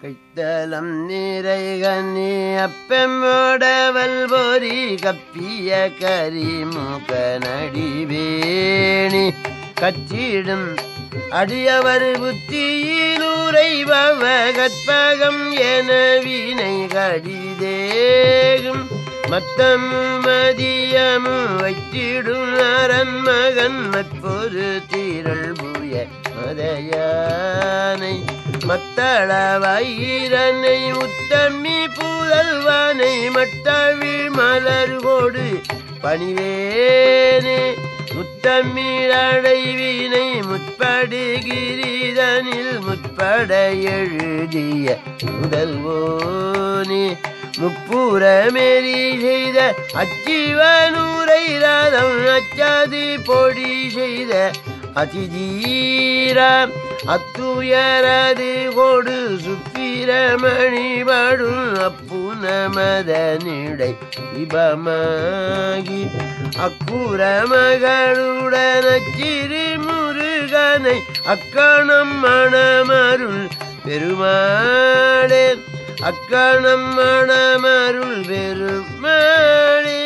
கைத்தலம் நிறைகனி அப்பெம்மோடவல் பொறி கப்பிய கரிமுக நடிவேணி கச்சிடும் அடியவர் புத்தியிலுரைபவ கற்பகம் என வினை கடிதேகும் மத்தம் மதியமும் வைத்திடும் அரண் மகன் மற்பொரு தீரள் புய மதையானை மத்தள வயிரனை உத்தமி புதல்வனை மட்டவிழ் மலர்கோடு பணிவேனே முத்தமிழடைவினை முற்படுகிரிதனில் முற்பட எழுதிய முதல்வோனே முப்புறமேறி செய்த அச்சிவனூரை ரதம் அச்சாதி பொடி செய்த அதிதீரம் அத்துயரது கொடு சுப்பிரமணிபடும் அப்புனமதனிடை இபமாகி அக்குற மகளுடன் சிறு முருகனை அக்கணம் மணமருள் பெருமாளே அக்கணம் மணமருள் பெருமாளே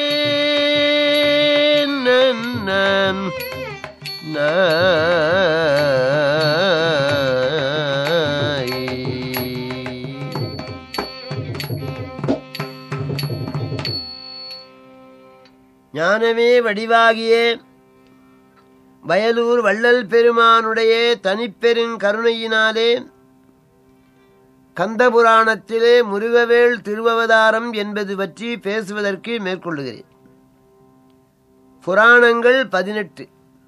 நன்னான் நாய் ஞானமே வடிவாகிய வயலூர் வள்ளல் பெருமானுடைய தனிப்பெருங் கருணையினாலே கந்தபுராணத்திலே முருகவேள் திருவவதாரம் என்பது பற்றி பேசுவதற்கு மேற்கொள்ளுகிறேன் புராணங்கள் பதினெட்டு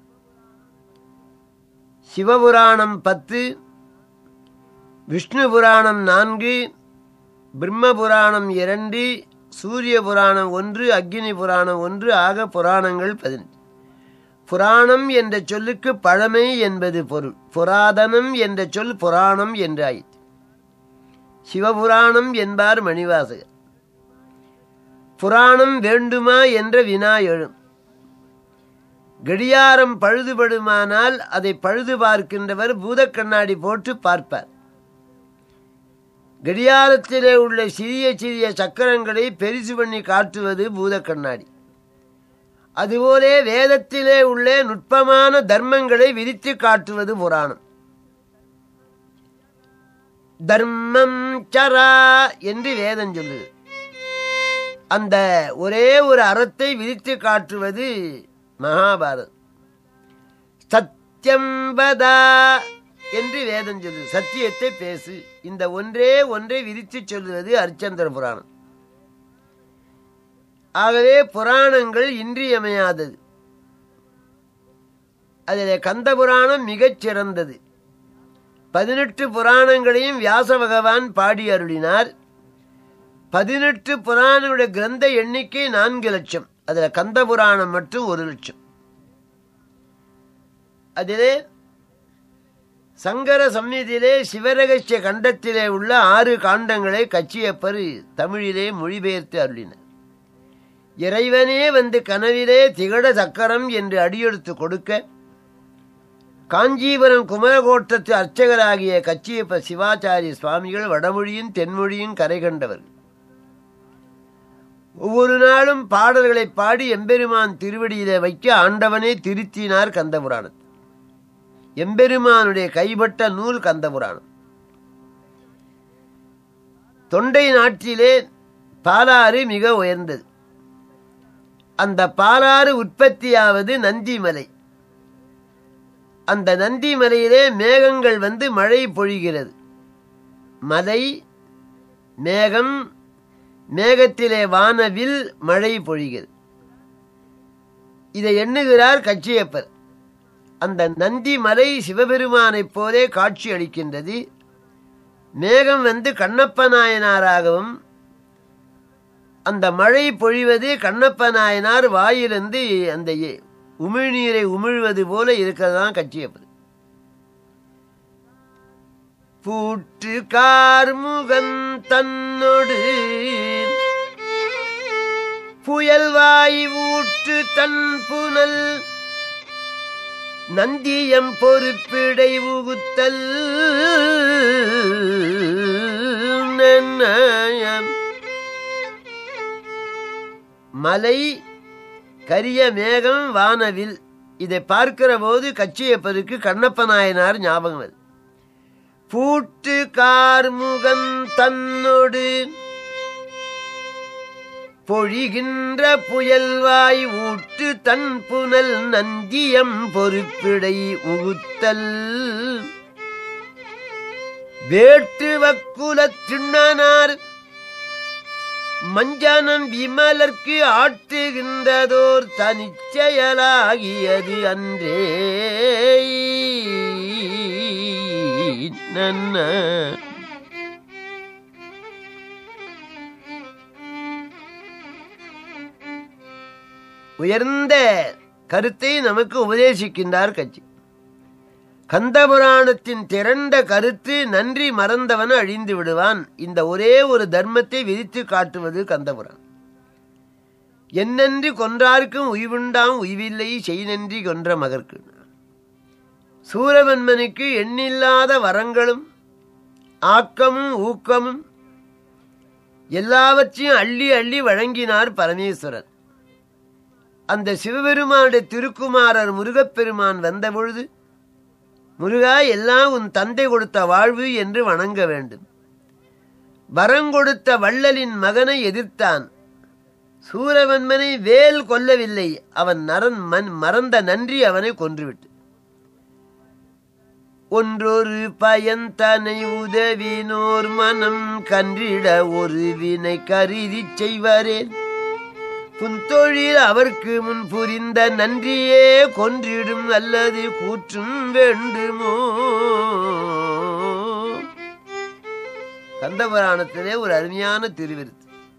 சிவபுராணம் பத்து விஷ்ணு புராணம் நான்கு பிரம்ம புராணம் இரண்டு சூரிய புராணம் ஒன்று அக்னி புராணம் ஒன்று ஆக புராணங்கள் பதினெட்டு புராணம் என்ற சொல்லுக்கு பழமை என்பது பொருள் புராதனம் என்ற சொல் புராணம் என்று ஆயிற்று சிவபுராணம் என்பார் மணிவாசகர் புராணம் வேண்டுமா என்ற வினா எழும் கடியாரம் பழுதுபடுமானால் அதை பழுது பார்க்கின்றவர் பூதக் கண்ணாடி போட்டு பார்ப்பார் கடியாரத்திலே உள்ள சிறிய சிறிய சக்கரங்களை பெரிசு பண்ணி காட்டுவது பூத கண்ணாடி அதுபோலே வேதத்திலே உள்ள நுட்பமான தர்மங்களை விரித்து காட்டுவது புராணம் தர்மம் சரா என்று வேதம் சொல்லுது அந்த ஒரே ஒரு அறத்தை விரித்து காட்டுவது மகாபாரதம் சத்தியம் வதா என்று வேதம் சொல்லுது சத்தியத்தை பேசு இந்த ஒன்றே ஒன்றை விரித்து சொல்லுவது அரிச்சந்திர புராணம் ஆகவே புராணங்கள் இன்றியமையாதது அதில் கந்த புராணம் மிகச் சிறந்தது பதினெட்டு புராணங்களையும் வியாச பகவான் பாடி அருளினார் பதினெட்டு புராணங்களுடைய கிரந்த எண்ணிக்கை நான்கு லட்சம் அதில் கந்த புராணம் மட்டும் ஒரு லட்சம் அதிலே சங்கர சம்மிதியிலே சிவரகசிய கண்டத்திலே உள்ள ஆறு காண்டங்களை கச்சியப்பர் தமிழிலே மொழிபெயர்த்து அருளினார் இறைவனே வந்து கனவிலே திகழ சக்கரம் என்று அடியெடுத்து கொடுக்க காஞ்சிபுரம் குமரகோட்டத்து அர்ச்சகராகிய கச்சியப்ப சிவாச்சாரிய சுவாமிகள் வடமொழியும் தென்மொழியும் கரை கண்டவர் ஒவ்வொரு நாளும் பாடல்களை பாடி எம்பெருமான் திருவடியிலே வைக்க ஆண்டவனே திருத்தினார் கந்தபுராணத்தை எம்பெருமானுடைய கைப்பட்ட நூல் கந்தபுராணம் தொண்டை நாட்டிலே பாலாறு மிக உயர்ந்தது அந்த பாலாறு உற்பத்தியாவது நந்திமலை அந்த நந்திமலையிலே மேகங்கள் வந்து மழை பொழிகிறது மலை மேகம் மேகத்திலே வானவில் மழை பொழிகிறது இதை எண்ணுகிறார் கச்சியப்பர் அந்த நந்தி மலை சிவபெருமானைப் போலே காட்சி அளிக்கின்றது மேகம் வந்து கண்ணப்ப நாயனாராகவும் அந்த மழை பொழிவது கண்ணப்ப நாயனார் வாயிலிருந்து அந்த எ- உமிழ்நீரை உமிழ்வது போல இருக்கிறதான் கட்சியப்பது பூட்டு கார்முகன் தன்னொடு புயல் வாய் ஊற்று தன் புனல் நந்தியம் பொறுப்பிடை உகுத்தல் மலை கரிய மேகம் வானவில் இதை பார்க்கிற போது கச்சியப்பருக்கு கண்ணப்ப நாயனார் ஞாபகம் வருது பூட்டு கார்முகன் தன்னொடு பொழிகின்ற புயல்வாய் ஊட்டு தன் புனல் நந்தியம் பொறுப்பிடை உகுத்தல் வேட்டு வக்குலத் திண்ணனார் மஞ்சனம் விமலர்க்கு ஆட்டுகின்றதோர் தனிச்செயலாகியது அன்றே நன்ன உயர்ந்த கருத்தை நமக்கு உபதேசிக்கின்றார் கட்சி கந்தபுராணத்தின் திரண்ட கருத்து நன்றி மறந்தவன் அழிந்து விடுவான் இந்த ஒரே ஒரு தர்மத்தை விதித்து காட்டுவது கந்தபுராணம் என்னன்றி கொன்றார்க்கும் உய்வுண்டாம் உய்வில்லை செய் நன்றி கொன்ற மகற்கு சூரவன்மனுக்கு எண்ணில்லாத வரங்களும் ஆக்கமும் ஊக்கமும் எல்லாவற்றையும் அள்ளி அள்ளி வழங்கினார் பரமேஸ்வரர் அந்த சிவபெருமானுடைய திருக்குமாரர் முருகப்பெருமான் வந்தபொழுது முருகா எல்லாம் உன் தந்தை கொடுத்த வாழ்வு என்று வணங்க வேண்டும் வரங்கொடுத்த வள்ளலின் மகனை எதிர்த்தான் சூரவன்மனை வேல் கொல்லவில்லை அவன் நரன் மன் மறந்த நன்றி அவனை கொன்றுவிட்டு ஒன்றொரு பயன்தனை உதவினோர் மனம் கன்றிட ஒரு வினை கருதி செய்வரேன் புன்தொழில் அவர்க்கு முன் புரிந்த நன்றியே கொன்றிடும் அல்லது கூற்றும் வேண்டுமோ கந்தபுராணத்திலே ஒரு அருமையான திருவிருத்து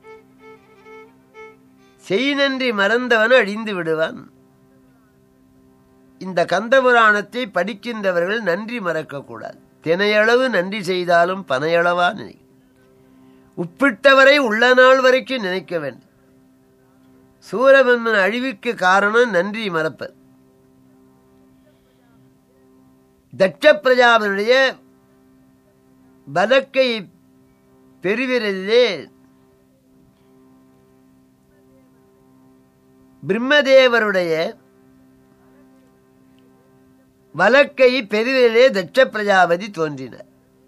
செய் நன்றி மறந்தவன் அழிந்து விடுவான் இந்த கந்தபுராணத்தை படிக்கின்றவர்கள் நன்றி மறக்கக்கூடாது தினையளவு நன்றி செய்தாலும் பனையளவா நினை உப்பிட்டவரை உள்ள நாள் வரைக்கும் நினைக்க வேண்டும் சூரபன்மன் அழிவுக்கு காரணம் நன்றி மறப்பது தட்ச பிரஜாபனுடைய பலக்கை பெருவிரலிலே பிரம்மதேவருடைய வலக்கை பெருவிரலே தட்ச பிரஜாபதி தோன்றினார்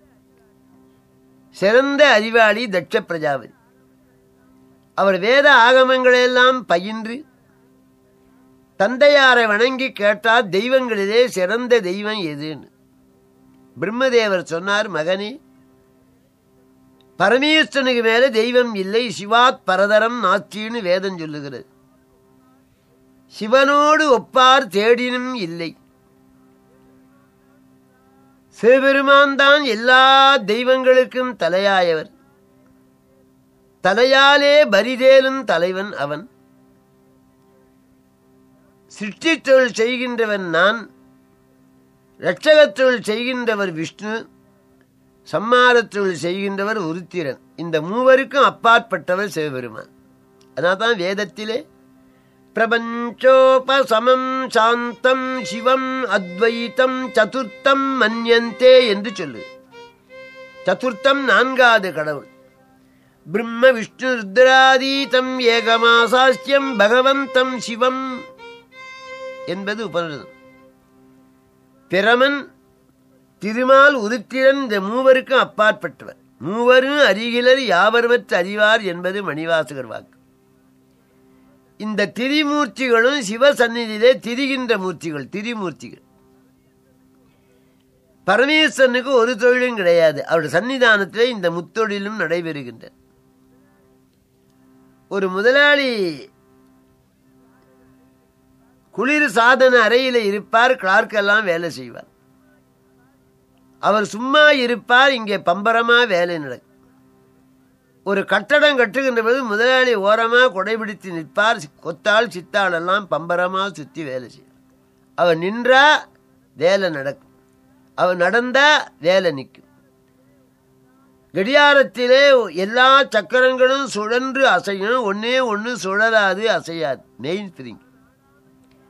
சிறந்த அறிவாளி தட்ச பிரஜாபதி அவர் வேத ஆகமங்களெல்லாம் பயின்று தந்தையாரை வணங்கி கேட்டால் தெய்வங்களிலே சிறந்த தெய்வம் எதுன்னு பிரம்மதேவர் சொன்னார் மகனே பரமேஸ்வரனுக்கு மேல தெய்வம் இல்லை சிவாத் பரதரம் நாச்சின்னு வேதம் சொல்லுகிறது சிவனோடு ஒப்பார் தேடினும் இல்லை சிவபெருமான் தான் எல்லா தெய்வங்களுக்கும் தலையாயவர் தலையாலே பரிதேலும் தலைவன் அவன் சிருஷ்டித் தொழில் செய்கின்றவன் நான் இரட்சகத் தொழில் செய்கின்றவர் விஷ்ணு சம்மாரத் தொழில் செய்கின்றவர் உருத்திரன் இந்த மூவருக்கும் அப்பாற்பட்டவர் சிவபெருமான் அதனால தான் வேதத்திலே பிரபஞ்சோபசமம் சாந்தம் சிவம் அத்வைத்தம் சதுர்த்தம் மன்யந்தே என்று சொல்லு சதுர்த்தம் நான்காவது கடவுள் பிரம்ம விஷ்ணு ருத்ராதீதம் ஏகமாசாஸ்யம் பகவந்தம் சிவம் என்பது உபனிஷதம் பிரமன் திருமால் உருத்திரன் இந்த மூவருக்கும் அப்பாற்பட்டவர் மூவரும் அறிகிலர் யாவர்வற்று அறிவார் என்பது மணிவாசகர் வாக்கு இந்த திரிமூர்த்திகளும் சிவ சந்நிதியிலே திரிகின்ற மூர்த்திகள் திரிமூர்த்திகள் பரமேஸ்வரனுக்கு ஒரு தொழிலும் கிடையாது அவருடைய சன்னிதானத்திலே இந்த முத்தொழிலும் நடைபெறுகின்றன ஒரு முதலாளி குளிர் சாதன அறையில் இருப்பார் கிளார்க் எல்லாம் வேலை செய்வார் அவர் சும்மா இருப்பார் இங்கே பம்பரமா வேலை நடக்கும் ஒரு கட்டடம் கட்டுகின்ற போது முதலாளி ஓரமா கொடைபிடித்து நிற்பார் கொத்தாள் சித்தாள் எல்லாம் பம்பரமா சுத்தி வேலை செய்வார் அவர் நின்றா வேலை நடக்கும் அவர் நடந்தா வேலை நிற்கும் கடியாரத்திலே எல்லா சக்கரங்களும் சுழன்று அசையும் ஒன்னே ஒன்று சுழலாது அசையாது மெயின் ஸ்பிரிங்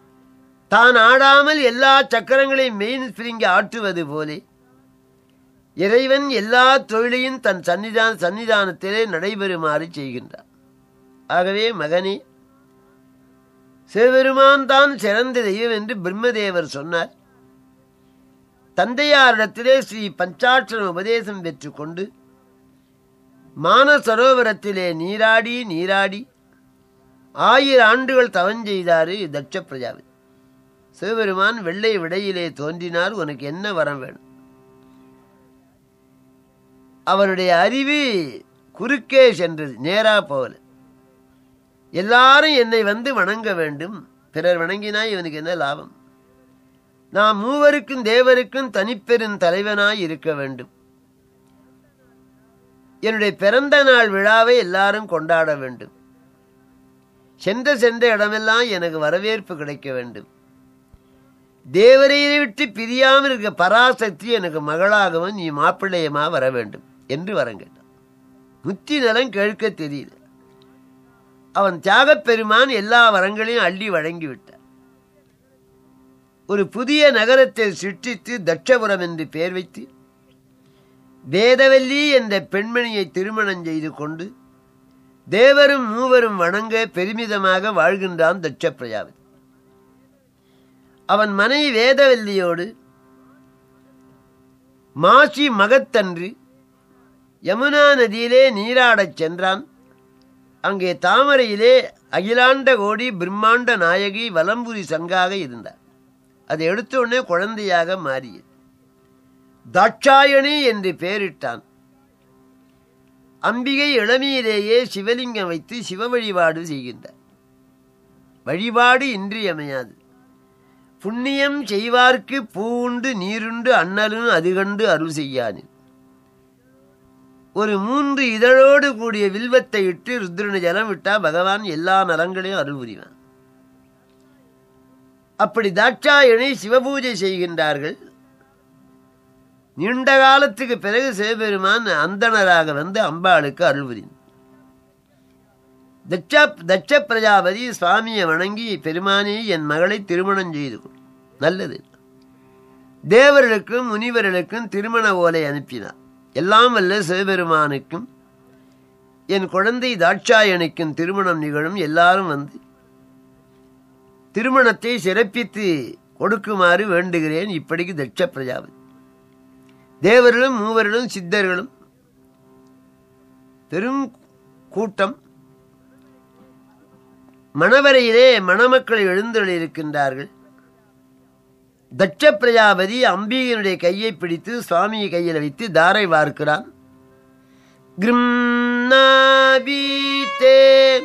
தான் ஆடாமல் எல்லா சக்கரங்களையும் மெயின் ஸ்பிரிங்கை ஆட்டுவது போலே இறைவன் எல்லா தொழிலையும் தன் சன்னிதான சன்னிதானத்திலே நடைபெறுமாறு செய்கின்றார் ஆகவே மகனே சிவபெருமான் தான் சிறந்த தெய்வம் என்று பிரம்மதேவர் சொன்னார் தந்தையாரிடத்திலே ஸ்ரீ பஞ்சாட்சர உபதேசம் பெற்றுக்கொண்டு மானசரோவரத்திலே நீராடி நீராடி ஆயிரம் ஆண்டுகள் தவஞ்செய்தாரு தட்ச பிரஜாபதி சிவபெருமான் வெள்ளை விடையிலே தோன்றினார் உனக்கு என்ன வரம் வேணும் அவருடைய அறிவு குறுக்கே சென்றது நேரா போகல எல்லாரும் என்னை வந்து வணங்க வேண்டும் பிறர் வணங்கினா இவனுக்கு என்ன லாபம் நாம் மூவருக்கும் தேவருக்கும் தனிப்பெரும் தலைவனாய் இருக்க வேண்டும் என்னுடைய பிறந்த நாள் விழாவை எல்லாரும் கொண்டாட வேண்டும் சென்ற சென்ற இடமெல்லாம் எனக்கு வரவேற்பு கிடைக்க வேண்டும் தேவரையை விட்டு பிரியாமல் இருக்க பராசக்தி எனக்கு மகளாகவும் நீ மாப்பிள்ளையமா வர வேண்டும் என்று வரம் கேட்டான் முத்தி நலம் கேட்க தெரியல அவன் தியாகப் பெருமான் எல்லா வரங்களையும் அள்ளி வழங்கி விட்டார் ஒரு புதிய நகரத்தை சிருஷ்டித்து தட்சபுரம் என்று பெயர் வைத்து வேதவல்லி என்ற பெண்மணியை திருமணம் செய்து கொண்டு தேவரும் மூவரும் வணங்க பெருமிதமாக வாழ்கின்றான் தட்ச பிரஜாபதி அவன் மனைவி வேதவல்லியோடு மாசி மகத்தன்று யமுனா நதியிலே நீராடச் சென்றான் அங்கே தாமரையிலே அகிலாண்ட கோடி பிரம்மாண்ட நாயகி வலம்புரி சங்காக இருந்தார் அதை எடுத்த உடனே குழந்தையாக மாறியது தாட்சாயணி என்று பெயரிட்டான் அம்பிகை இளமையிலேயே சிவலிங்கம் வைத்து சிவ வழிபாடு செய்கின்றார் வழிபாடு இன்றியமையாது புண்ணியம் செய்வார்க்கு பூவுண்டு நீருண்டு அண்ணலும் அது கண்டு அருள் செய்யானு ஒரு மூன்று இதழோடு கூடிய வில்வத்தை இட்டு ருத்ரன ஜலம் விட்டா பகவான் எல்லா நலங்களையும் அருள் புரிவான் அப்படி தாட்சாயணி சிவபூஜை செய்கின்றார்கள் நீண்ட காலத்துக்கு பிறகு சிவபெருமான் அந்தணராக வந்து அம்பாளுக்கு அருள் புரிந்தார் தட்ச தட்ச பிரஜாபதி சுவாமியை வணங்கி பெருமானே என் மகளை திருமணம் செய்து கொள் நல்லது தேவர்களுக்கும் முனிவர்களுக்கும் திருமண ஓலை அனுப்பினார் எல்லாம் வல்ல சிவபெருமானுக்கும் என் குழந்தை தாட்சாயணிக்கும் திருமணம் நிகழும் எல்லாரும் வந்து திருமணத்தை சிறப்பித்து கொடுக்குமாறு வேண்டுகிறேன் இப்படிக்கு தட்ச பிரஜாபதி தேவர்களும் மூவர்களும் சித்தர்களும் பெரும் கூட்டம் மணவரையிலே மணமக்கள் எழுந்தருளிருக்கின்றார்கள் தட்ச பிரஜாபதி அம்பிகையினுடைய கையை பிடித்து சுவாமியை கையில் வைத்து தாரை வார்க்கிறான் கிரும்னாபீத்தே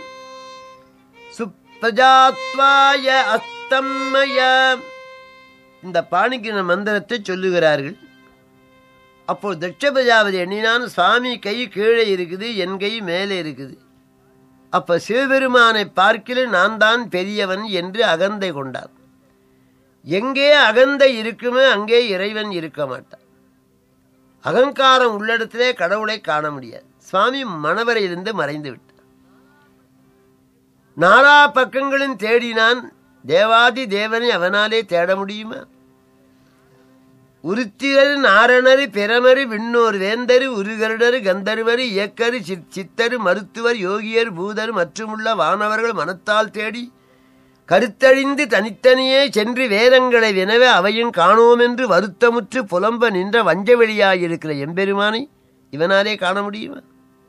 சுப்ரஜாத்வாய அஸ்தம்மய இந்த பாணிக்கிற மந்திரத்தை சொல்லுகிறார்கள் அப்போ தட்ச பிரஜாபதி எண்ணினான் சுவாமி கை கீழே இருக்குது என் கை மேலே இருக்குது அப்ப சிவபெருமானை பார்க்கில நான் தான் பெரியவன் என்று அகந்தை கொண்டார் எங்கே அகந்தை இருக்குமோ அங்கே இறைவன் இருக்க மாட்டான் அகங்காரம் உள்ளிடத்திலே கடவுளை காண முடியாது சுவாமி மணவரையிலிருந்து மறைந்து விட்டார் நாலா பக்கங்களும் தேடினான் தேவாதி தேவனை அவனாலே தேட முடியுமா உருத்திரரு நாரணரு பிறமரு விண்ணோர் வேந்தரு உருகருடரு கந்தர்வரு இயக்கரு சித் சித்தரு மருத்துவர் யோகியர் பூதர் மற்றுமுள்ள வானவர்கள் மனத்தால் தேடி கருத்தழிந்து தனித்தனியே சென்று வேதங்களை வினவ அவையும் காணோமென்று வருத்தமுற்று புலம்ப நின்ற வஞ்சவெளியாயிருக்கிற எம்பெருமானை இவனாலே காண முடியுமா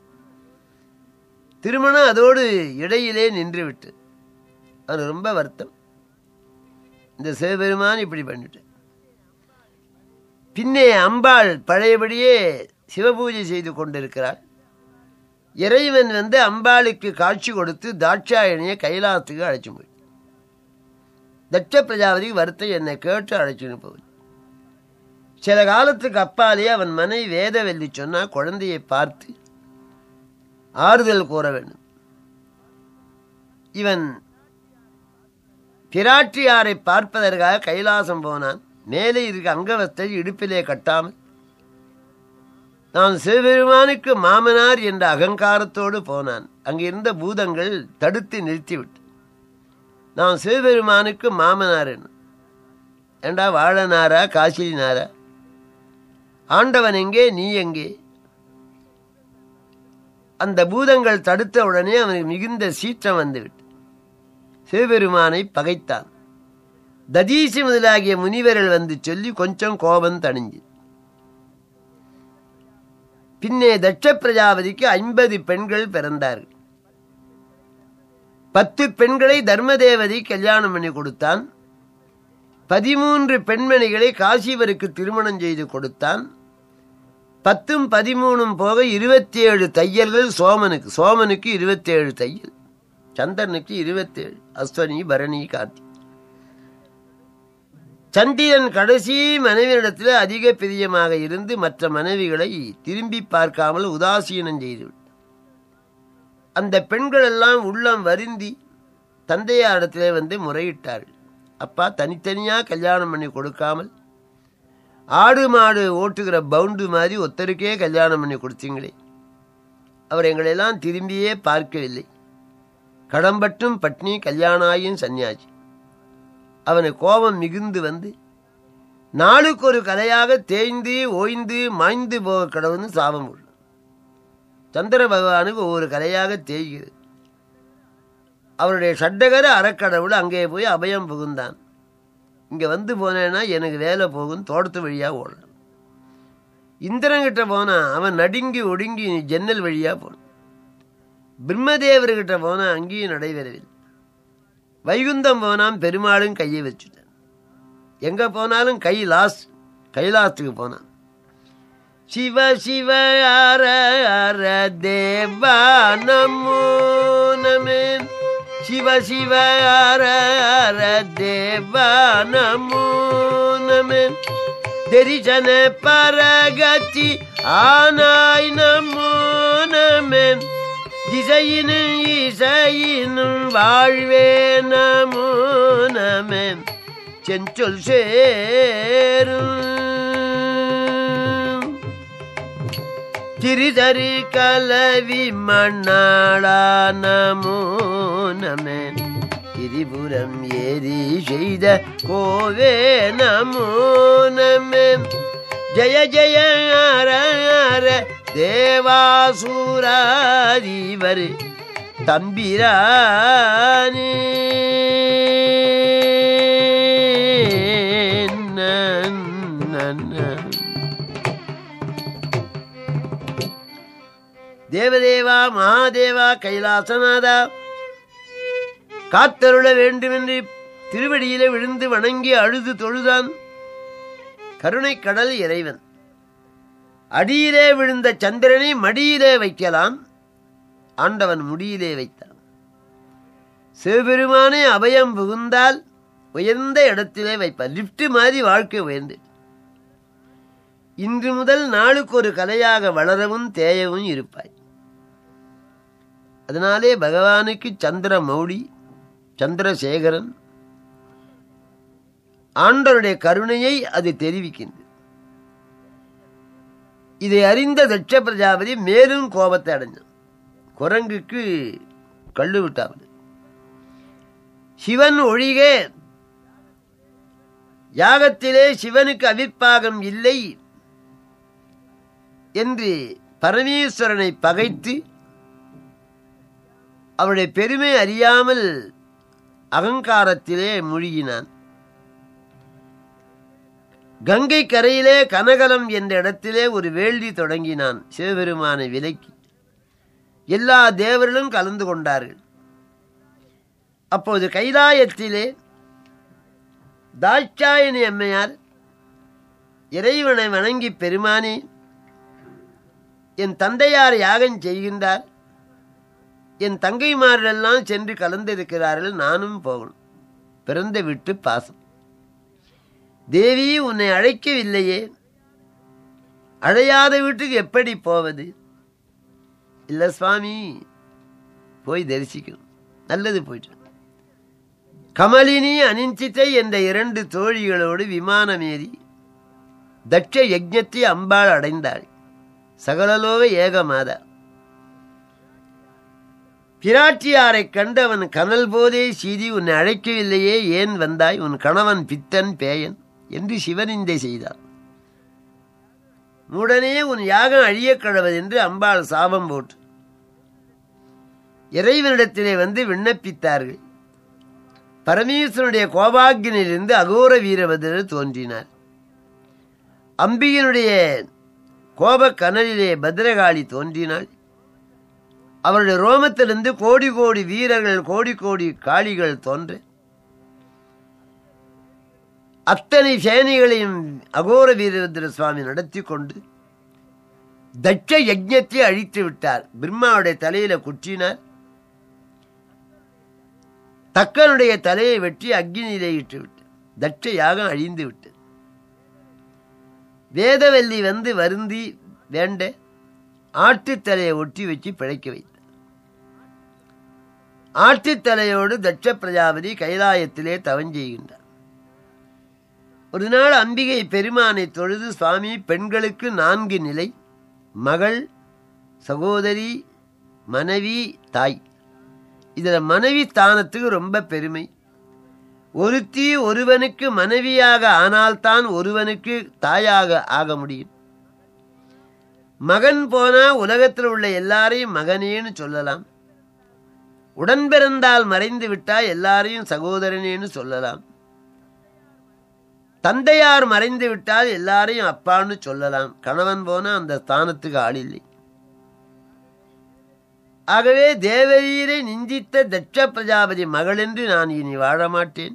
திருமணம் அதோடு இடையிலே நின்றுவிட்டு அது ரொம்ப வருத்தம் இந்த சிவபெருமான் இப்படி பண்ணிட்டு பின்னே அம்பாள் பழையபடியே சிவபூஜை செய்து கொண்டிருக்கிறாள் இறைவன் வந்து அம்பாளுக்கு காட்சி கொடுத்து தாட்சாயணியை கைலாசத்துக்கு அழைச்சு போய் தட்ச பிரஜாபதிக்கு வருத்தம் என்னை கேட்டு அழைச்சுன்னு போகுது சில காலத்துக்கு அப்பாலே அவன் மனை வேதவெல்லி சொன்னா குழந்தையை பார்த்து ஆறுதல் கூற வேண்டும் இவன் பிராட்டியாரை பார்ப்பதற்காக கைலாசம் போனான் மேலே இருக்க அங்கவஸ்தை இடுப்பிலே கட்டாமல் நான் சிவபெருமானுக்கு மாமனார் என்ற அகங்காரத்தோடு போனான் அங்கிருந்த பூதங்கள் தடுத்து நிறுத்திவிட்டு நான் சிவபெருமானுக்கு மாமனார் என்ன ஏண்டா வாழனாரா காசிலினாரா ஆண்டவன் எங்கே நீ எங்கே அந்த பூதங்கள் தடுத்த உடனே அவனுக்கு மிகுந்த சீற்றம் வந்துவிட்டு சிவபெருமானை பகைத்தான் ததீசி முதலாகிய முனிவர்கள் வந்து சொல்லி கொஞ்சம் கோபம் தணிஞ்சு பின்னே தட்ச பிரஜாபதிக்கு ஐம்பது பெண்கள் பிறந்தார்கள் பத்து பெண்களை தர்மதேவதி கல்யாணம் பண்ணி கொடுத்தான் பதிமூன்று பெண்மணிகளை காசிவருக்கு திருமணம் செய்து கொடுத்தான் பத்தும் பதிமூணும் போக இருபத்தி ஏழு தையல்கள் சோமனுக்கு சோமனுக்கு இருபத்தி ஏழு தையல் சந்திரனுக்கு இருபத்தேழு அஸ்வனி பரணி கார்த்தி சந்திரன் கடைசி மனைவியிடத்தில் அதிக பிரியமாக இருந்து மற்ற மனைவிகளை திரும்பி பார்க்காமல் உதாசீனம் செய்துவிட்டார் அந்த பெண்கள் எல்லாம் உள்ளம் வருந்தி தந்தையாரிடத்திலே வந்து முறையிட்டார்கள் அப்பா தனித்தனியா கல்யாணம் பண்ணி கொடுக்காமல் ஆடு மாடு ஓட்டுகிற பவுண்டு மாதிரி ஒத்தருக்கே கல்யாணம் பண்ணி கொடுத்தீங்களே அவர் எங்களெல்லாம் திரும்பியே பார்க்கவில்லை கடம்பட்டும் பட்னி கல்யாணாயும் சன்னியாசி அவனை கோபம் மிகுந்து வந்து நாளுக்கு ஒரு கலையாக தேய்ந்து ஓய்ந்து மாய்ந்து போக கடவுள்னு சாபம் உள்ள சந்திர பகவானுக்கு ஒவ்வொரு கலையாக தேய்கிறது அவருடைய சட்டகர அறக்கடவுள் அங்கே போய் அபயம் புகுந்தான் இங்கே வந்து போனேன்னா எனக்கு வேலை போகும் தோட்டத்து வழியாக ஓடலாம் இந்திரங்கிட்ட போனான் அவன் நடுங்கி ஒடுங்கி ஜன்னல் வழியாக போனான் பிரம்மதேவர்கிட்ட போனான் அங்கேயும் நடைபெறவில்லை வைகுந்தம் போனான் பெருமாளும் கையை வச்சுட்டான் எங்க போனாலும் கைலாஸ் கைலாசத்துக்கு போனான் சிவ சிவ அர அர தேவா நமோ நமே சிவ சிவ அர அர தேவா நமோ நமே தரிசன பரகதி ஆனாய் நமோ நமே திசையினும் இசையினும் வாழ்வே நமோ நமே செஞ்சொல் சேரும் திரிதரி கலவி மண்ணாளா நமோ நமே திரிபுரம் ஏறி செய்த கோவே நமோ நமே ஜய ஜய அர அர தேவாசூராதிவர் தம்பிரானே தேவதேவா மகாதேவா கைலாசநாதா காத்தருள வேண்டுமென்று திருவடியிலே விழுந்து வணங்கி அழுது தொழுதான் கருணை கடல் இறைவன் அடியிலே விழுந்த சந்திரனை மடியிலே வைக்கலாம் ஆண்டவன் முடியிலே வைத்தான் சிவபெருமானே அபயம் புகுந்தால் உயர்ந்த இடத்திலே வைப்பார் லிப்ட் மாதிரி வாழ்க்கை உயர்ந்து இன்று முதல் நாளுக்கு ஒரு கலையாக வளரவும் தேயவும் இருப்பாய் அதனாலே பகவானுக்கு சந்திர மௌடி சந்திரசேகரன் ஆண்டவருடைய கருணையை அது தெரிவிக்கின்றது இதை அறிந்த தட்ச பிரஜாபதி மேலும் கோபத்தை அடைஞ்சான் குரங்குக்கு கள்ளு விட்டாவது சிவன் ஒழிகே யாகத்திலே சிவனுக்கு அவிர்ப்பாகம் இல்லை என்று பரமேஸ்வரனை பகைத்து அவருடைய பெருமை அறியாமல் அகங்காரத்திலே மூழ்கினான் கங்கை கரையிலே கனகலம் என்ற இடத்திலே ஒரு வேள்வி தொடங்கினான் சிவபெருமானை விலக்கி எல்லா தேவர்களும் கலந்து கொண்டார்கள் அப்போது கைலாயத்திலே தாட்சாயணி அம்மையார் இறைவனை வணங்கி பெருமானே என் தந்தையார் யாகம் செய்கின்றார் என் தங்கைமாரெல்லாம் சென்று கலந்திருக்கிறார்கள் நானும் போகணும் பிறந்த விட்டு பாசம் தேவி உன்னை அழைக்கவில்லையே அழையாத வீட்டுக்கு எப்படி போவது இல்ல சுவாமி போய் தரிசிக்கணும் நல்லது போயிட்டு கமலினி அனிஞ்சித்தை என்ற இரண்டு தோழிகளோடு விமானம் ஏறி தட்ச யஜ்ஞத்தை அம்பாள் அடைந்தாள் சகலலோக ஏகமாதா பிராட்டியாரை கண்டு அவன் கனல் போதே சீதி உன்னை அழைக்கவில்லையே ஏன் வந்தாய் உன் கணவன் பித்தன் பேயன் என்று சிவனிந்தை செய்தான் உடனே உன் யாகம் அழியக் கடவது என்று அம்பாள் சாபம் போட்டு இறைவனிடத்திலே வந்து விண்ணப்பித்தார்கள் பரமேஸ்வரனுடைய கோபாக்கினிலிருந்து அகோர வீரபத்ரர் தோன்றினார் அம்பிகனுடைய கோபக் கனலிலே பத்ரகாளி தோன்றினாள் அவருடைய ரோமத்திலிருந்து கோடி கோடி வீரர்கள் கோடி கோடி காளிகள் தோன்ற அத்தனை சேனைகளையும் அகோர வீரபத்ர சுவாமி நடத்தி கொண்டு தட்ச யஜ்ஞத்தை அழித்து விட்டார் பிரம்மாவுடைய தலையில குற்றினார் தக்கனுடைய தலையை வெட்டி அக்னியிலே இட்டு விட்டு தட்ச யாகம் அழிந்து விட்டு வேதவல்லி வந்து வருந்தி வேண்ட ஆட்டுத் தலையை ஒட்டி வச்சு பிழைக்க வைத்தார் ஆட்டுத் தலையோடு தட்ச பிரஜாபதி கைலாயத்திலே தவஞ்செய்கின்றார் ஒரு நாள் அம்பிகை பெருமானை தொழுது சுவாமி பெண்களுக்கு நான்கு நிலை மகள் சகோதரி மனைவி தாய் இதில் மனைவி ஸ்தானத்துக்கு ரொம்ப பெருமை ஒருத்தி ஒருவனுக்கு மனைவியாக ஆனால்தான் ஒருவனுக்கு தாயாக ஆக முடியும் மகன் போனா உலகத்தில் உள்ள எல்லாரையும் மகனேன்னு சொல்லலாம் உடன் பிறந்தால் மறைந்து விட்டா எல்லாரையும் சகோதரனேன்னு சொல்லலாம் தந்தையார் மறைந்து விட்டால் எல்லாரையும் அப்பான்னு சொல்லலாம் கணவன் போனா அந்த ஸ்தானத்துக்கு ஆள் இல்லை ஆகவே தேவரீரை நிந்தித்த தட்ச பிரஜாபதி மகளென்று நான் இனி வாழ மாட்டேன்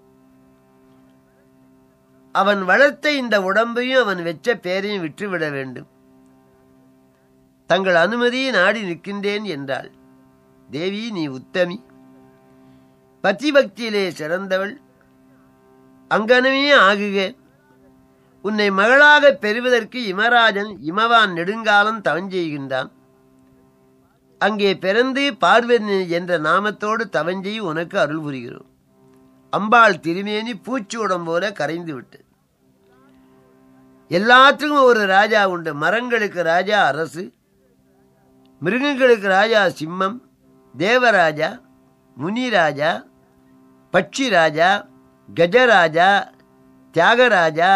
அவன் வளர்த்த இந்த உடம்பையும் அவன் வெச்ச பேரையும் விட்டுவிட வேண்டும் தங்கள் அனுமதியை நாடி நிற்கின்றேன் என்றாள் தேவி நீ உத்தமி பத்தி பக்தியிலே சிறந்தவள் அங்கனமே ஆகுக உன்னை மகளாக பெறுவதற்கு இமராஜன் இமவான் நெடுங்காலம் தவஞ்செய்கின்றான் அங்கே பிறந்து பார்வதி என்ற நாமத்தோடு தவஞ்செய் உனக்கு அருள் புரிகிறோம் அம்பாள் திருமேனி பூச்சூடம் போல கரைந்து விட்டு எல்லாத்துக்கும் ஒரு ராஜா உண்டு மரங்களுக்கு ராஜா அரசு மிருகங்களுக்கு ராஜா சிம்மம் தேவராஜா முனிராஜா பட்சி ராஜா கஜராஜா தியாகராஜா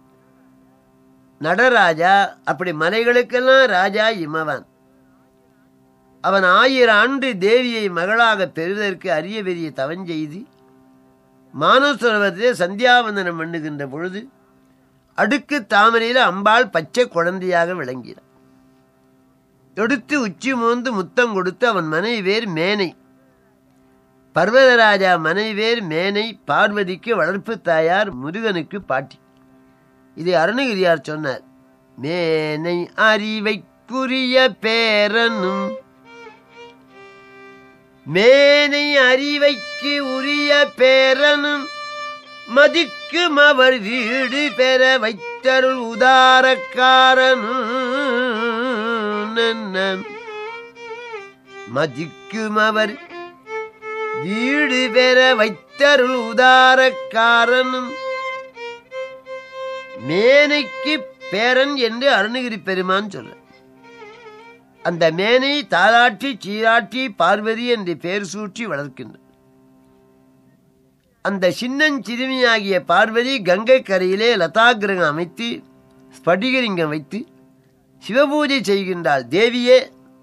நடராஜா அப்படி மலைகளுக்கெல்லாம் ராஜா இமவான் அவன் ஆயிரம் ஆண்டு தேவியை மகளாக பெறுவதற்கு அரிய பெரிய தவஞ்செய்து மானசரோவரத்திலே சந்தியாவந்தனம் பண்ணுகின்ற பொழுது அடுக்கு தாமரையில் அம்பாள் பச்சை குழந்தையாக விளங்கினார் எடுத்து உச்சி மோந்து முத்தம் கொடுத்து அவன் மனைவி வேர் மேனை பர்வதராஜா மனைவி வேர் மேனை பார்வதிக்கு வளர்ப்பு தாயார் முருகனுக்கு பாட்டி இதை அருணகிரியார் சொன்னார் மேனை அறிவைக்குரிய பேரனும் மேனை அறிவைக்கு உரிய பேரனும் மதிக்கும் அவர் வீடு பெற வைத்தருள் உதாரக்காரனும் மதிக்கும் அவர் வீடு பெற வைத்தருள் உதாரக்காரனும் மேனைக்கு பேரன் என்று அருணகிரி பெருமான் சொல்ற அந்த மேனை தாலாட்டி சீராட்டி பார்வதி என்று பெயர் சூட்டி வளர்க்கின்றது அந்த சின்னஞ்சிறுமியாகிய பார்வதி கங்கை கரையிலே லதாகிரகம் அமைத்து ஸ்படிகலிங்கம் வைத்து சிவபூஜை செய்கின்றாள் தேவியே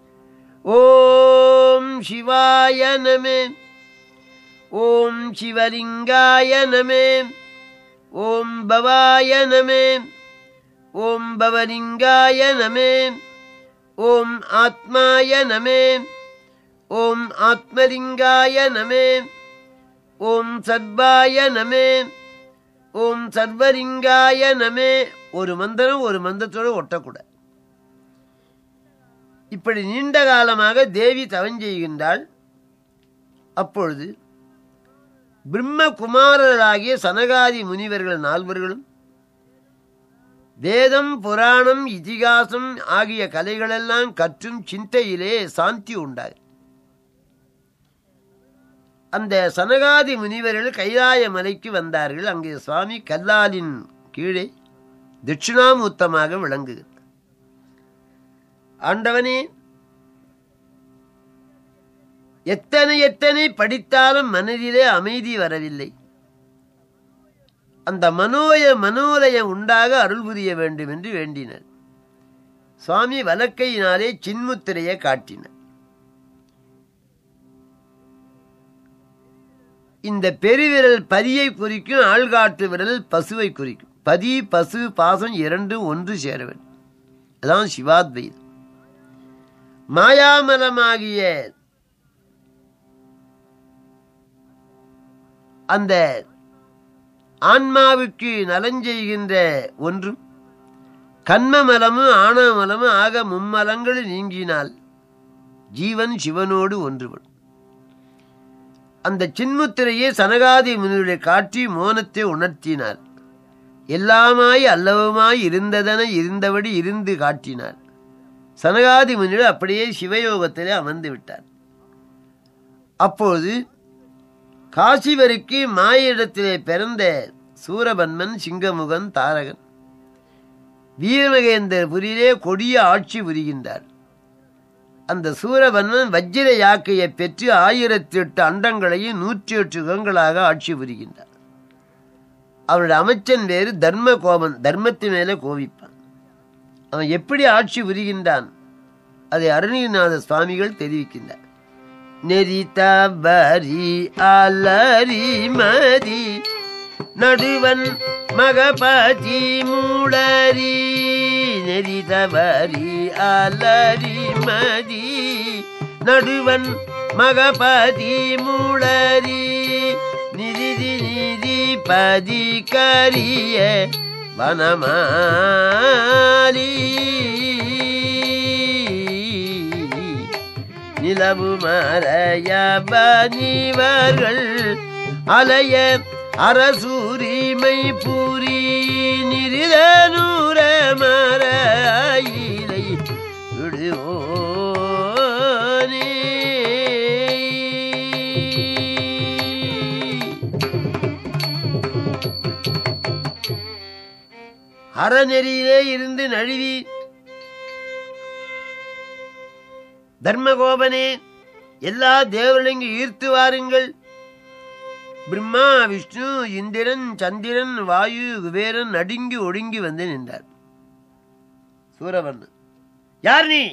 ஓம் சிவாய நமே ஓம் சிவலிங்காய நமே ஓம் பவாய நமே ஓம் பவலிங்காய நமே ஓம் ஆத்மாய நமே ஓம் ஆத்மலிங்காய நமே ஓம் சர்வாய நமே ஓம் சர்வலிங்காய நமே ஒரு மந்திரம் ஒரு மந்திரத்தோடு ஒட்டக்கூடாது இப்படி நீண்ட காலமாக தேவி தவஞ்செய்கின்றாள் அப்பொழுது பிரம்மகுமாரர்களாகிய சனகாதி முனிவர்கள் நால்வர்களும் வேதம் புராணம் இதிகாசம் ஆகிய கலைகளெல்லாம் கற்றும் சிந்தையிலே சாந்தி உண்டாய் அந்த சனகாதி முனிவர்கள் கைலாய மலைக்கு வந்தார்கள் அங்கே சுவாமி கல்லாலின் கீழே தட்சிணாமூர்த்தமாக விளங்குகிறது ஆண்டவனே எத்தனை எத்தனை படித்தாலும் மனதிலே அமைதி வரவில்லை அந்த மனோய மனோலயம் உண்டாக அருள் புரிய வேண்டும் என்று வேண்டினர் சுவாமி வலக்கையினாலே சின்முத்திரையை காட்டினார் இந்த பெருவிரல் பதியை குறிக்கும் ஆள்காட்டு விரல் பசுவை குறிக்கும் பதி பசு பாசம் இரண்டும் ஒன்று சேர வேண்டும் அதான் சிவாத்வைதம் மாயாமலமாகிய அந்த ஆன்மாவுக்கு நலஞ்செய்கின்ற ஒன்றும் கண்மமலமும் ஆணவமலமும் ஆக மும்மலங்கள் நீங்கினால் ஜீவன் சிவனோடு ஒன்றுபடும் அந்த சின்முத்திரையை சனகாதி முனிவரை காட்டி மோனத்தை உணர்த்தினார் எல்லாமாய் அல்லவுமாய் இருந்ததென இருந்தபடி இருந்து காட்டினார் சனகாதி முனிவர் அப்படியே சிவயோகத்திலே அமர்ந்து விட்டார் அப்போது காசிவருக்கு மாயிடத்திலே பிறந்த சூரபன்மன் சிங்கமுகன் தாரகன் வீரமகேந்திரபுரியிலே கொடிய ஆட்சி புரிகின்றார் அந்த சூரபன்மன் வஜ்ர யாக்கையை பெற்று ஆயிரத்தி எட்டு அண்டங்களையும் நூற்றி எட்டு யுகங்களாக ஆட்சி புரிகின்றார் அவனுடைய அமைச்சன் வேறு தர்ம கோபன் தர்மத்தின் மேலே கோபிப்பான் அவன் எப்படி ஆட்சி புரிகின்றான் அதை அருணிநாத சுவாமிகள் தெரிவிக்கின்றார் நெறி தவறி அலரி மதி நடுவன் மகபதி மூடரி நெறி தவறி அலரி மதி நடுவன் மகபதி மூடரி நிதி நிதி பதி கரிய வனமாலி நிலவு மறையபனிவர்கள் அலைய அரசூரிமை பூரி நிருதனூர மறையிலை விடுவோனே அறநெறியிலே இருந்து நழுவி தர்மகோபனே எல்லா தேவர்களையும் ஈர்த்து வாருங்கள் பிரம்மா விஷ்ணு இந்திரன் சந்திரன் வாயு குபேரன் நடுங்கி ஒடுங்கி வந்து நின்றார் சூரவர்ணன் யார் நீ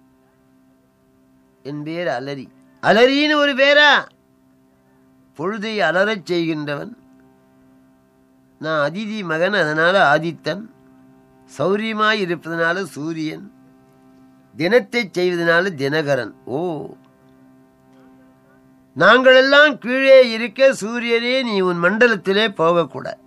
என் பேர் அலரி அலரின்னு ஒரு பேரா பொழுதை அலறச் செய்கின்றவன் நான் அதிதி மகன் அதனால ஆதித்தன் சௌரியமாய் இருப்பதனால சூரியன் தினத்தை செய்வதனால தினகரன் ஓ நாங்களெல்லாம் கீழே இருக்க சூரியனே நீ உன் மண்டலத்திலே போகக்கூடாது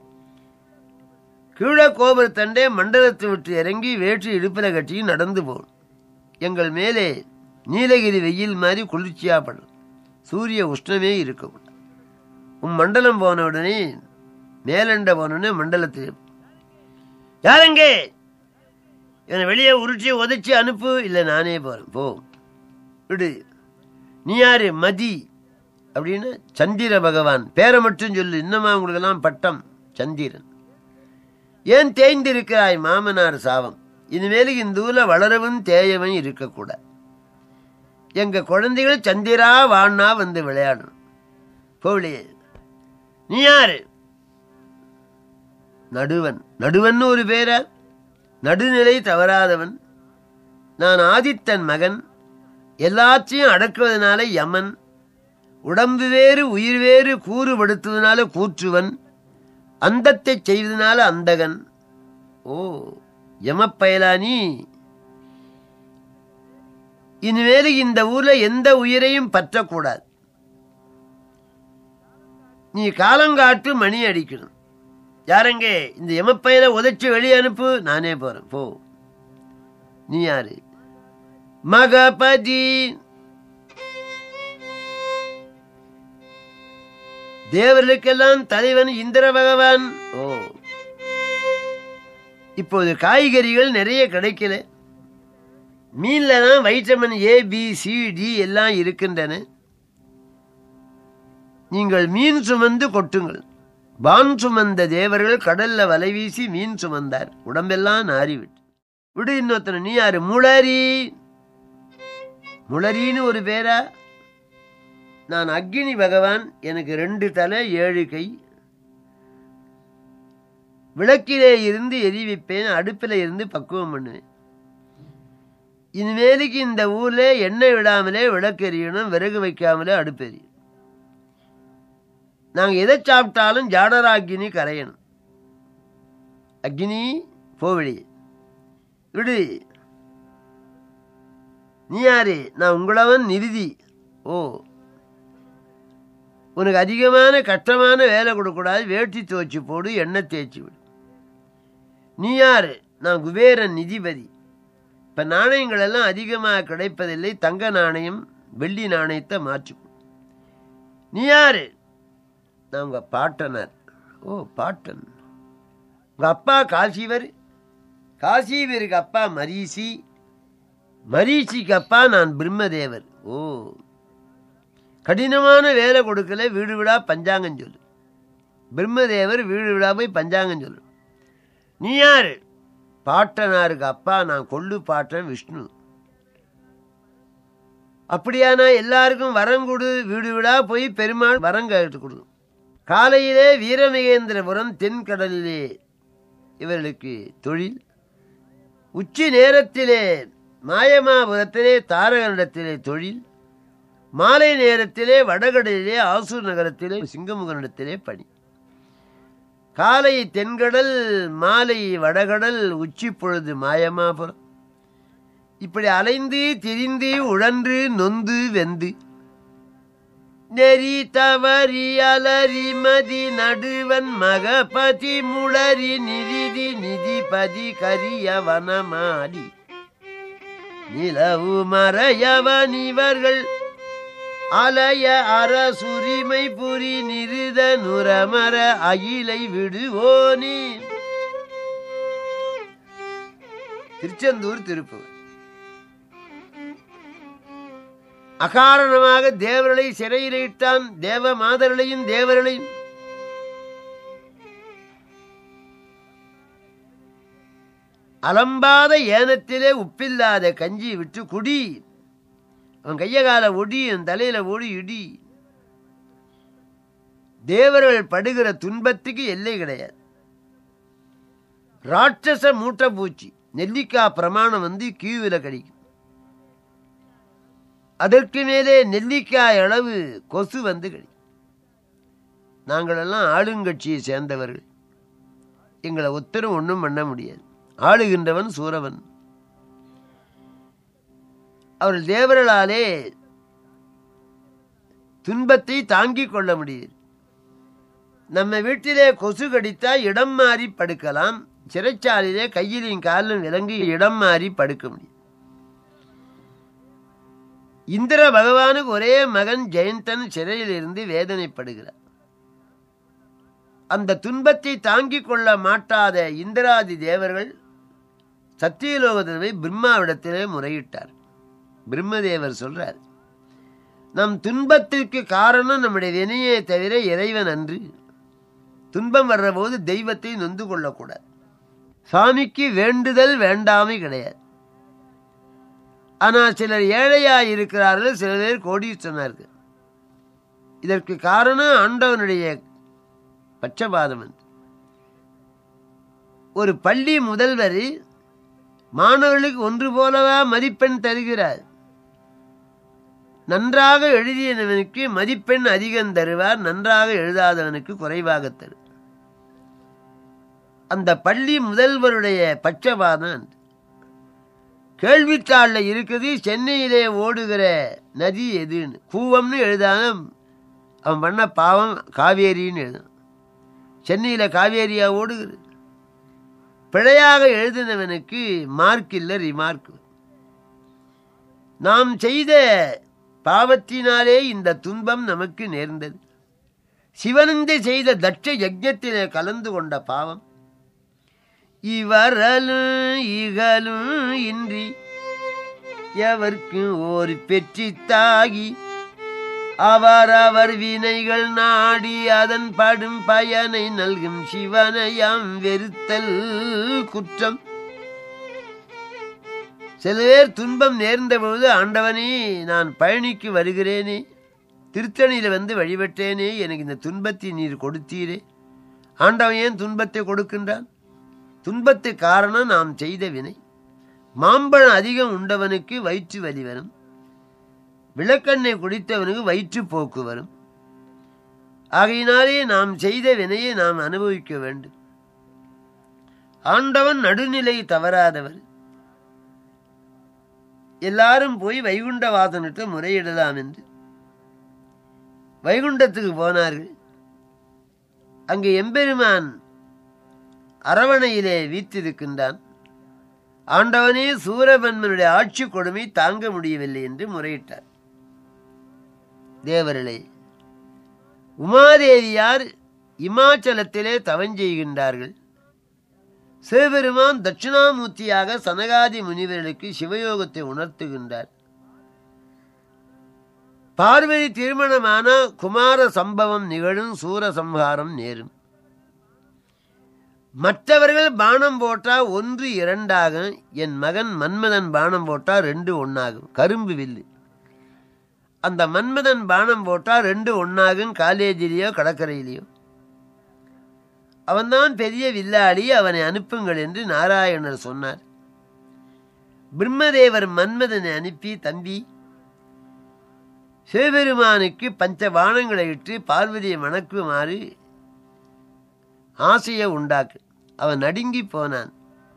கீழே கோபுரத்தண்டே மண்டலத்தை விட்டு இறங்கி வேற்று இடுப்பில் கட்டி நடந்து போகணும் எங்கள் மேலே நீலகிரி வெயில் மாதிரி குளிர்ச்சியா படும் சூரிய உஷ்ணமே இருக்கக்கூடாது உன் மண்டலம் போன உடனே மேலண்ட போன உடனே மண்டலத்தில் யாரெங்கே என்னை வெளியே உருட்டி உதைச்சி அனுப்பு இல்லை நானே போறேன் போ விடு நீ யாரு மதி அப்படின்னு சந்திர பகவான் பேரை மட்டும் சொல்லு இன்னமா உங்களுக்கெல்லாம் பட்டம் சந்திரன் ஏன் தேய்ந்திருக்கிறாய் மாமனார் சாபம் இனிமேல் இந்த ஊர்ல வளரவும் தேயவும் இருக்கக்கூடாது எங்க குழந்தைகள் சந்திரா வாண்ணா வந்து விளையாடணும் போலியே நீ யாரு நடுவன் நடுவன் ஒரு பேரா நடுநிலை தவறாதவன் நான் ஆதித்தன் மகன் எல்லாத்தையும் அடக்குவதனால யமன் உடம்பு வேறு உயிர் வேறு கூறுபடுத்துவதனால கூற்றுவன் அந்தத்தை செய்வதனால அந்தகன் ஓ யமப்பயலானி இனிமேல் இந்த ஊர்ல எந்த உயிரையும் பற்றக்கூடாது நீ காலங்காட்டு மணி அடிக்கணும் யாரங்க இந்த எமப்பையில உதைச்சு வெளியே அனுப்பு நானே போறேன் போ நீ யாரு மகபதி தேவர்களுக்கெல்லாம் தலைவன் இந்திர பகவான் ஓ இப்போது காய்கறிகள் நிறைய கிடைக்கல மீன்ல தான் vitamin A B C D எல்லாம் இருக்கின்றன நீங்கள் மீன் சுமந்து கொட்டுங்கள் வான் சுமந்த தேவர்கள் கடல்ல வலை வீசி மீன் சுமந்தார் உடம்பெல்லாம் நாரி விட்டு விடு இன்னொருத்தன நீ யாரு முளரி முளரின்னு ஒரு பேரா நான் அக்னி பகவான் எனக்கு ரெண்டு தலை ஏழு கை விளக்கிலே இருந்து எரி வைப்பேன் அடுப்பில் இருந்து பக்குவம் பண்ணுவேன் இனிமேலுக்கு இந்த ஊர்ல எண்ணெய் விடாமலே விளக்கு எரியணும் விறகு வைக்காமலே அடுப்பு எரியும் நாங்க எதை சாப்பிட்டாலும் ஜாடராக்கினி கரையணும் அக்னி போவழி விடு நீ யாரு நான் உங்களவன் நிருதி ஓ உனக்கு அதிகமான கஷ்டமான வேலை கொடுக்கக்கூடாது வேட்டி துவச்சி போடு எண்ணெய் தேய்ச்சி விடு நீ யாரு நான் குபேரன் நிதிபதி இப்போ நாணயங்கள் எல்லாம் அதிகமாக கிடைப்பதில்லை தங்க நாணயம் வெள்ளி நாணயத்தை மாற்றி நீ யாரு நான் உங்கள் பாட்டனர் ஓ பாட்டன் உங்கள் அப்பா காசிவர் காசிவருக்கு அப்பா மரீசி மரீசிக்கு அப்பா நான் பிரம்மதேவர் ஓ கடினமான வேலை கொடுக்கல வீடு விடா பஞ்சாங்கம் சொல்லு பிரம்மதேவர் வீடு விடா போய் பஞ்சாங்கம் சொல்லு நீ யாரு பாட்டனாருக்கு அப்பா நான் கொள்ளு பாட்டன் விஷ்ணு அப்படியானா எல்லாருக்கும் வரம் கொடு வீடு விடா போய் பெருமாள் வரம் கேட்டு கொடு காலையிலே வீரமகேந்திரபுரம் தென்கடலிலே இவர்களுக்கு தொழில் உச்சி நேரத்திலே மாயமாபுரத்திலே தாரகனிடத்திலே தொழில் மாலை நேரத்திலே வடகடலிலே ஆசூர் நகரத்திலே சிங்கமுகனிடத்திலே பணி காலை தென்கடல் மாலை வடகடல் உச்சி பொழுது மாயமாபுரம் இப்படி அலைந்து திரிந்து உழன்று நொந்து வெந்து நெறி தவறி அலறி மதி நடுவன் மகபதி முளரி நிதிதி நிதிபதி கரிய வனமாடி நிலவு மறையவன் இவர்கள் அலைய அரசுரிமை புரி நிருத நுரமர அகிலை விடுவோனே திருச்செந்தூர் திருப்பூர் அகாரணமாக தேவர்களை சிறையிலிட்டான் தேவ மாதர்களையும் தேவர்களையும் அலம்பாத ஏனத்திலே உப்பில்லாத கஞ்சி விட்டு குடி அவன் கைய கால ஒடி என் தலையில ஓடி இடி தேவர்கள் படுகிற துன்பத்துக்கு எல்லை கிடையாது ராட்சச மூட்டை பூச்சி நெல்லிக்காய் பிரமாணம் வந்து கீவில் கிடைக்கும் அதற்கு மேலே நெல்லிக்காய் அளவு கொசு வந்து கிடைக்கும் நாங்களெல்லாம் ஆளுங்கட்சியை சேர்ந்தவர்கள் எங்களை ஒத்தரும் ஒன்றும் பண்ண முடியாது ஆளுகின்றவன் சூரவன் அவர்கள் தேவர்களாலே துன்பத்தை தாங்கிக் கொள்ள முடியுது நம்ம வீட்டிலே கொசு கடித்தா இடம் மாறி படுக்கலாம் சிறைச்சாலையிலே கையிலையும் காலிலும் விலங்கி இடம் மாறி படுக்க முடியும் இந்திர பகவானுக்கு ஒரே மகன் ஜெயந்தன் சிறையில் இருந்து வேதனைப்படுகிறார் அந்த துன்பத்தை தாங்கிக் கொள்ள மாட்டாத இந்திராதி தேவர்கள் சத்தியலோகத்தில் போய் பிரம்மாவிடத்திலே முறையிட்டார் பிரம்மதேவர் சொல்றார் நம் துன்பத்திற்கு காரணம் நம்முடைய வினையை தவிர இறைவன் அன்று துன்பம் வர்ற போது தெய்வத்தை நொந்து கொள்ளக்கூடாது சாமிக்கு வேண்டுதல் வேண்டாமை கிடையாது ஆனால் சிலர் ஏழையாய் இருக்கிறார்கள் சில பேர் கோடீஸ்வரனார்கள் இதற்கு காரணம் ஆண்டவனுடைய பட்சபாதம் என்று ஒரு பள்ளி முதல்வர் மாணவர்களுக்கு ஒன்று போலவா மதிப்பெண் தருகிறார் நன்றாக எழுதியவனுக்கு மதிப்பெண் அதிகம் தருவார் நன்றாக எழுதாதவனுக்கு குறைவாக தரு அந்த பள்ளி முதல்வருடைய பட்சபாதம் கேள்வித்தாளில் இருக்குது சென்னையிலே ஓடுகிற நதி எதுன்னு கூவம்னு எழுதாம அவன் பண்ண பாவம் காவேரின்னு எழுதும் சென்னையில் காவேரியா ஓடுகிறது பிழையாக எழுதினவனுக்கு மார்க் இல்லை ரிமார்க் நாம் செய்த பாவத்தினாலே இந்த துன்பம் நமக்கு நேர்ந்தது சிவனந்தை செய்த தட்ச யஜ்ஞத்திலே கலந்து கொண்ட பாவம் இவரலும் இகலும் இன்றி எவர்க்கும் ஒரு பெற்றி தாகி அவரவர் வினைகள் நாடி அதன் படும் பயனை நல்கும் சிவனையாம் வெறுத்தல் குற்றம் சில பேர் துன்பம் நேர்ந்த பொழுது ஆண்டவனே நான் பழனிக்கு வருகிறேனே திருத்தணியில் வந்து வழிபட்டேனே எனக்கு இந்த துன்பத்தை நீர் கொடுத்தீரே ஆண்டவன் ஏன் துன்பத்தை கொடுக்கின்றான் துன்பத்துக்கு காரணம் நாம் செய்த வினை மாம்பழம் அதிகம் உண்டவனுக்கு வயிற்று வலி வரும் விளக்கெண்ணெய் குடித்தவனுக்கு வயிற்று போக்கு வரும் ஆகையினாலே நாம் செய்த வினையை நாம் அனுபவிக்க வேண்டும் ஆண்டவன் நடுநிலை தவறாதவர் எல்லாரும் போய் வைகுண்டவாசனிட்டு முறையிடலாம் என்று வைகுண்டத்துக்கு போனார்கள் அங்கு எம்பெருமான் அரவணையிலே வீற்றிருக்கின்றான் ஆண்டவனே சூரபன்மனுடைய ஆட்சி கொடுமை தாங்க முடியவில்லை என்று முறையிட்டார் தேவர்களே உமாதேவியார் இமாச்சலத்திலே தவஞ்செய்கின்றார்கள் சிவபெருமான் தட்சிணாமூர்த்தியாக சனகாதி முனிவர்களுக்கு சிவயோகத்தை உணர்த்துகின்றார் பார்வதி திருமணமான குமார சம்பவம் நிகழும் சூர சம்ஹாரம் நேரும் மற்றவர்கள் பானம் போட்டா ஒன்று இரண்டாக என் மகன் மன்மதன் பானம் போட்டா ரெண்டு ஒன்னாகும் கரும்பு வில்லு அந்த மன்மதன் பானம் போட்டா ரெண்டு ஒன்னாகும் காலேஜிலேயோ கடற்கரையிலேயோ அவன்தான் பெரிய வில்லாளி அவனை அனுப்புங்கள் என்று நாராயணர் சொன்னார் பிரம்மதேவர் மன்மதனை அனுப்பி தம்பி சிவபெருமானுக்கு பஞ்ச பானங்களை இட்டு பார்வதியை மணக்குமாறு ஆசையை உண்டாக்கு அவன் நடுங்கி போனான்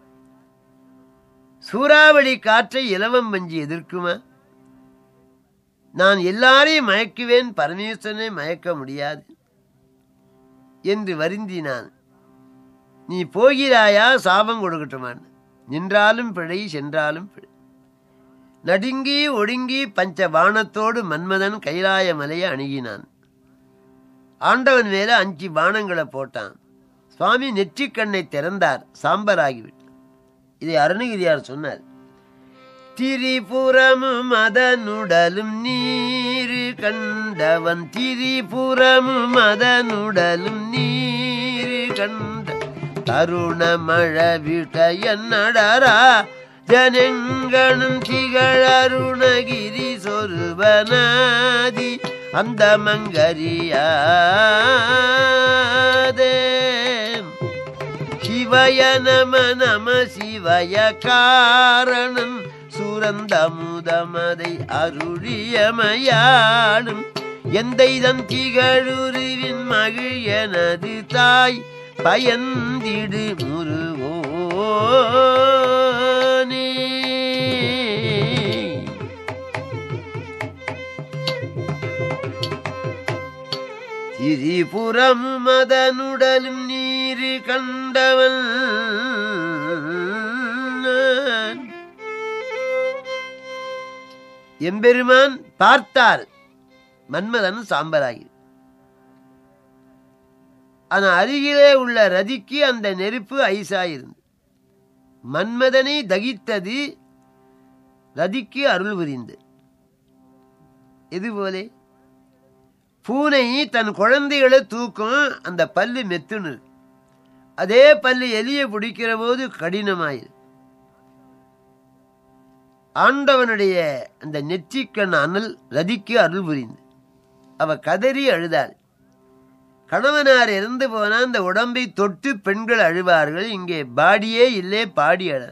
சூறாவளி காற்றை இலவம் பஞ்சி எதிர்க்குமா நான் எல்லாரையும் மயக்குவேன் பரமேஸ்வரனை மயக்க முடியாது என்று வருந்தினான் நீ போகிறாயா சாபம் கொடுக்கட்டுமான் நின்றாலும் பிழை சென்றாலும் பிழை நடுங்கி ஒடுங்கி பஞ்ச பானத்தோடு மன்மதன் கைலாய மலையை அணுகினான் ஆண்டவன் மேல அஞ்சு பானங்களை போட்டான் சுவாமி நெற்றிக்கண்ணை திறந்தார் சாம்பராகிவிட்டார் இதை அருணகிரியார் சொன்னார் திரிபுரமும் அதனுடலும் நீரு கண்டவன் திரிபுரமும் அதனுடலும் நீரு கண்ட தருண மழை விட்ட என்னடரா ஜனங்கணும் திகழ் அருணகிரி சொருபனாதி அந்த மங்கரியாதே சிவய நம நம சிவய காரணம் சுரந்தமுதமதை அருளியமையாடும் எந்தை தன் திகழுருவின் மகிழ் எனது தாய் பயந்திடு முருகோனே திரிபுரம் மதனுடலும் நீரு கண்டவன் எம்பெருமான் பார்த்தார் மன்மதன் சாம்பராகி ஆனா அருகிலே உள்ள ரதிக்கு அந்த நெருப்பு ஐசாயிருந்து மன்மதனை தகித்தது ரதிக்கு அருள் புரிந்து இதுபோலே பூனை தன் குழந்தைகளை தூக்கும் அந்த பல்லு மெத்துன்னு இருக்கு. அதே பல்லு எலியை பிடிக்கிற போது கடினமாயிரு ஆண்டவனுடைய அந்த நெற்றிக்கண் அனல் ரதிக்கு அருள் புரிந்து அவ கதறி அழுதாள் கணவனார் இறந்து போனா அந்த உடம்பை தொட்டு பெண்கள் அழுவார்கள் இங்கே பாடியே இல்லை பாடி அழ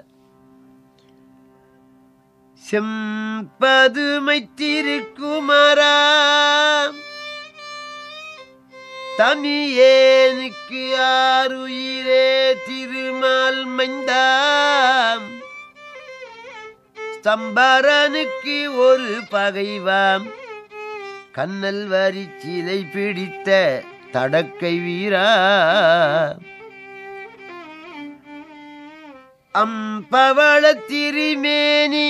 செம்பதுமை திருக்குமரா தமியேனுக்கு ஆறுயிரே திருமால் மைந்தாம் ஸ்தம்பரனுக்கு ஒரு பகைவாம் கண்ணல் வரி சிலை பிடித்த தடக்கை வீரா அம்பவள திருமேனி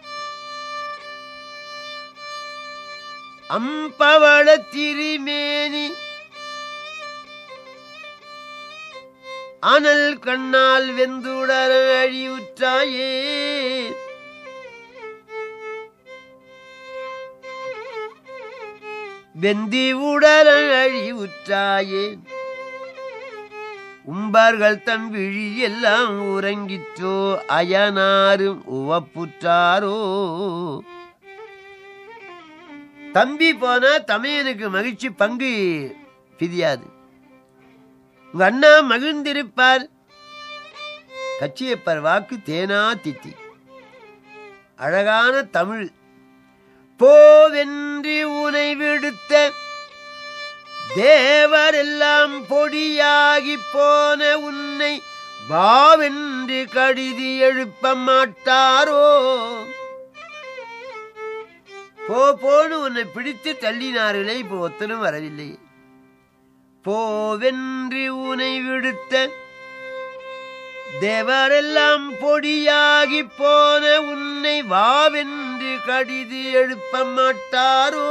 அம்பவள திருமேனி அனல் கண்ணால் வெந்துடர அழிவுற்றாயே வெந்தி உடல அழிவுற்றாயே உம்பார்கள் தம் விழி எல்லாம் உறங்கிற்றோ அயனாரும் உவப்புற்றாரோ தம்பி போனா தமையனுக்கு மகிழ்ச்சி பங்கு பிரியாது உங்க அண்ணா மகிழ்ந்திருப்பார் கச்சியப்பர் வாக்கு தேனா தித்தி அழகான தமிழ் போவென்று உனை விடுத்த தேவரெல்லாம் பொடியாகி போன உன்னை வாவென்று கடிதி எழுப்ப மாட்டாரோ போ போன்னு உன்னை பிடித்து தள்ளினார்களே இப்போ ஒத்தனும் வரவில்லை போவென்று உனை விடுத்த தேவரெல்லாம் பொடியாகி போன உன்னை வாவென்று கடிது எழுப்ப மாட்டாரோ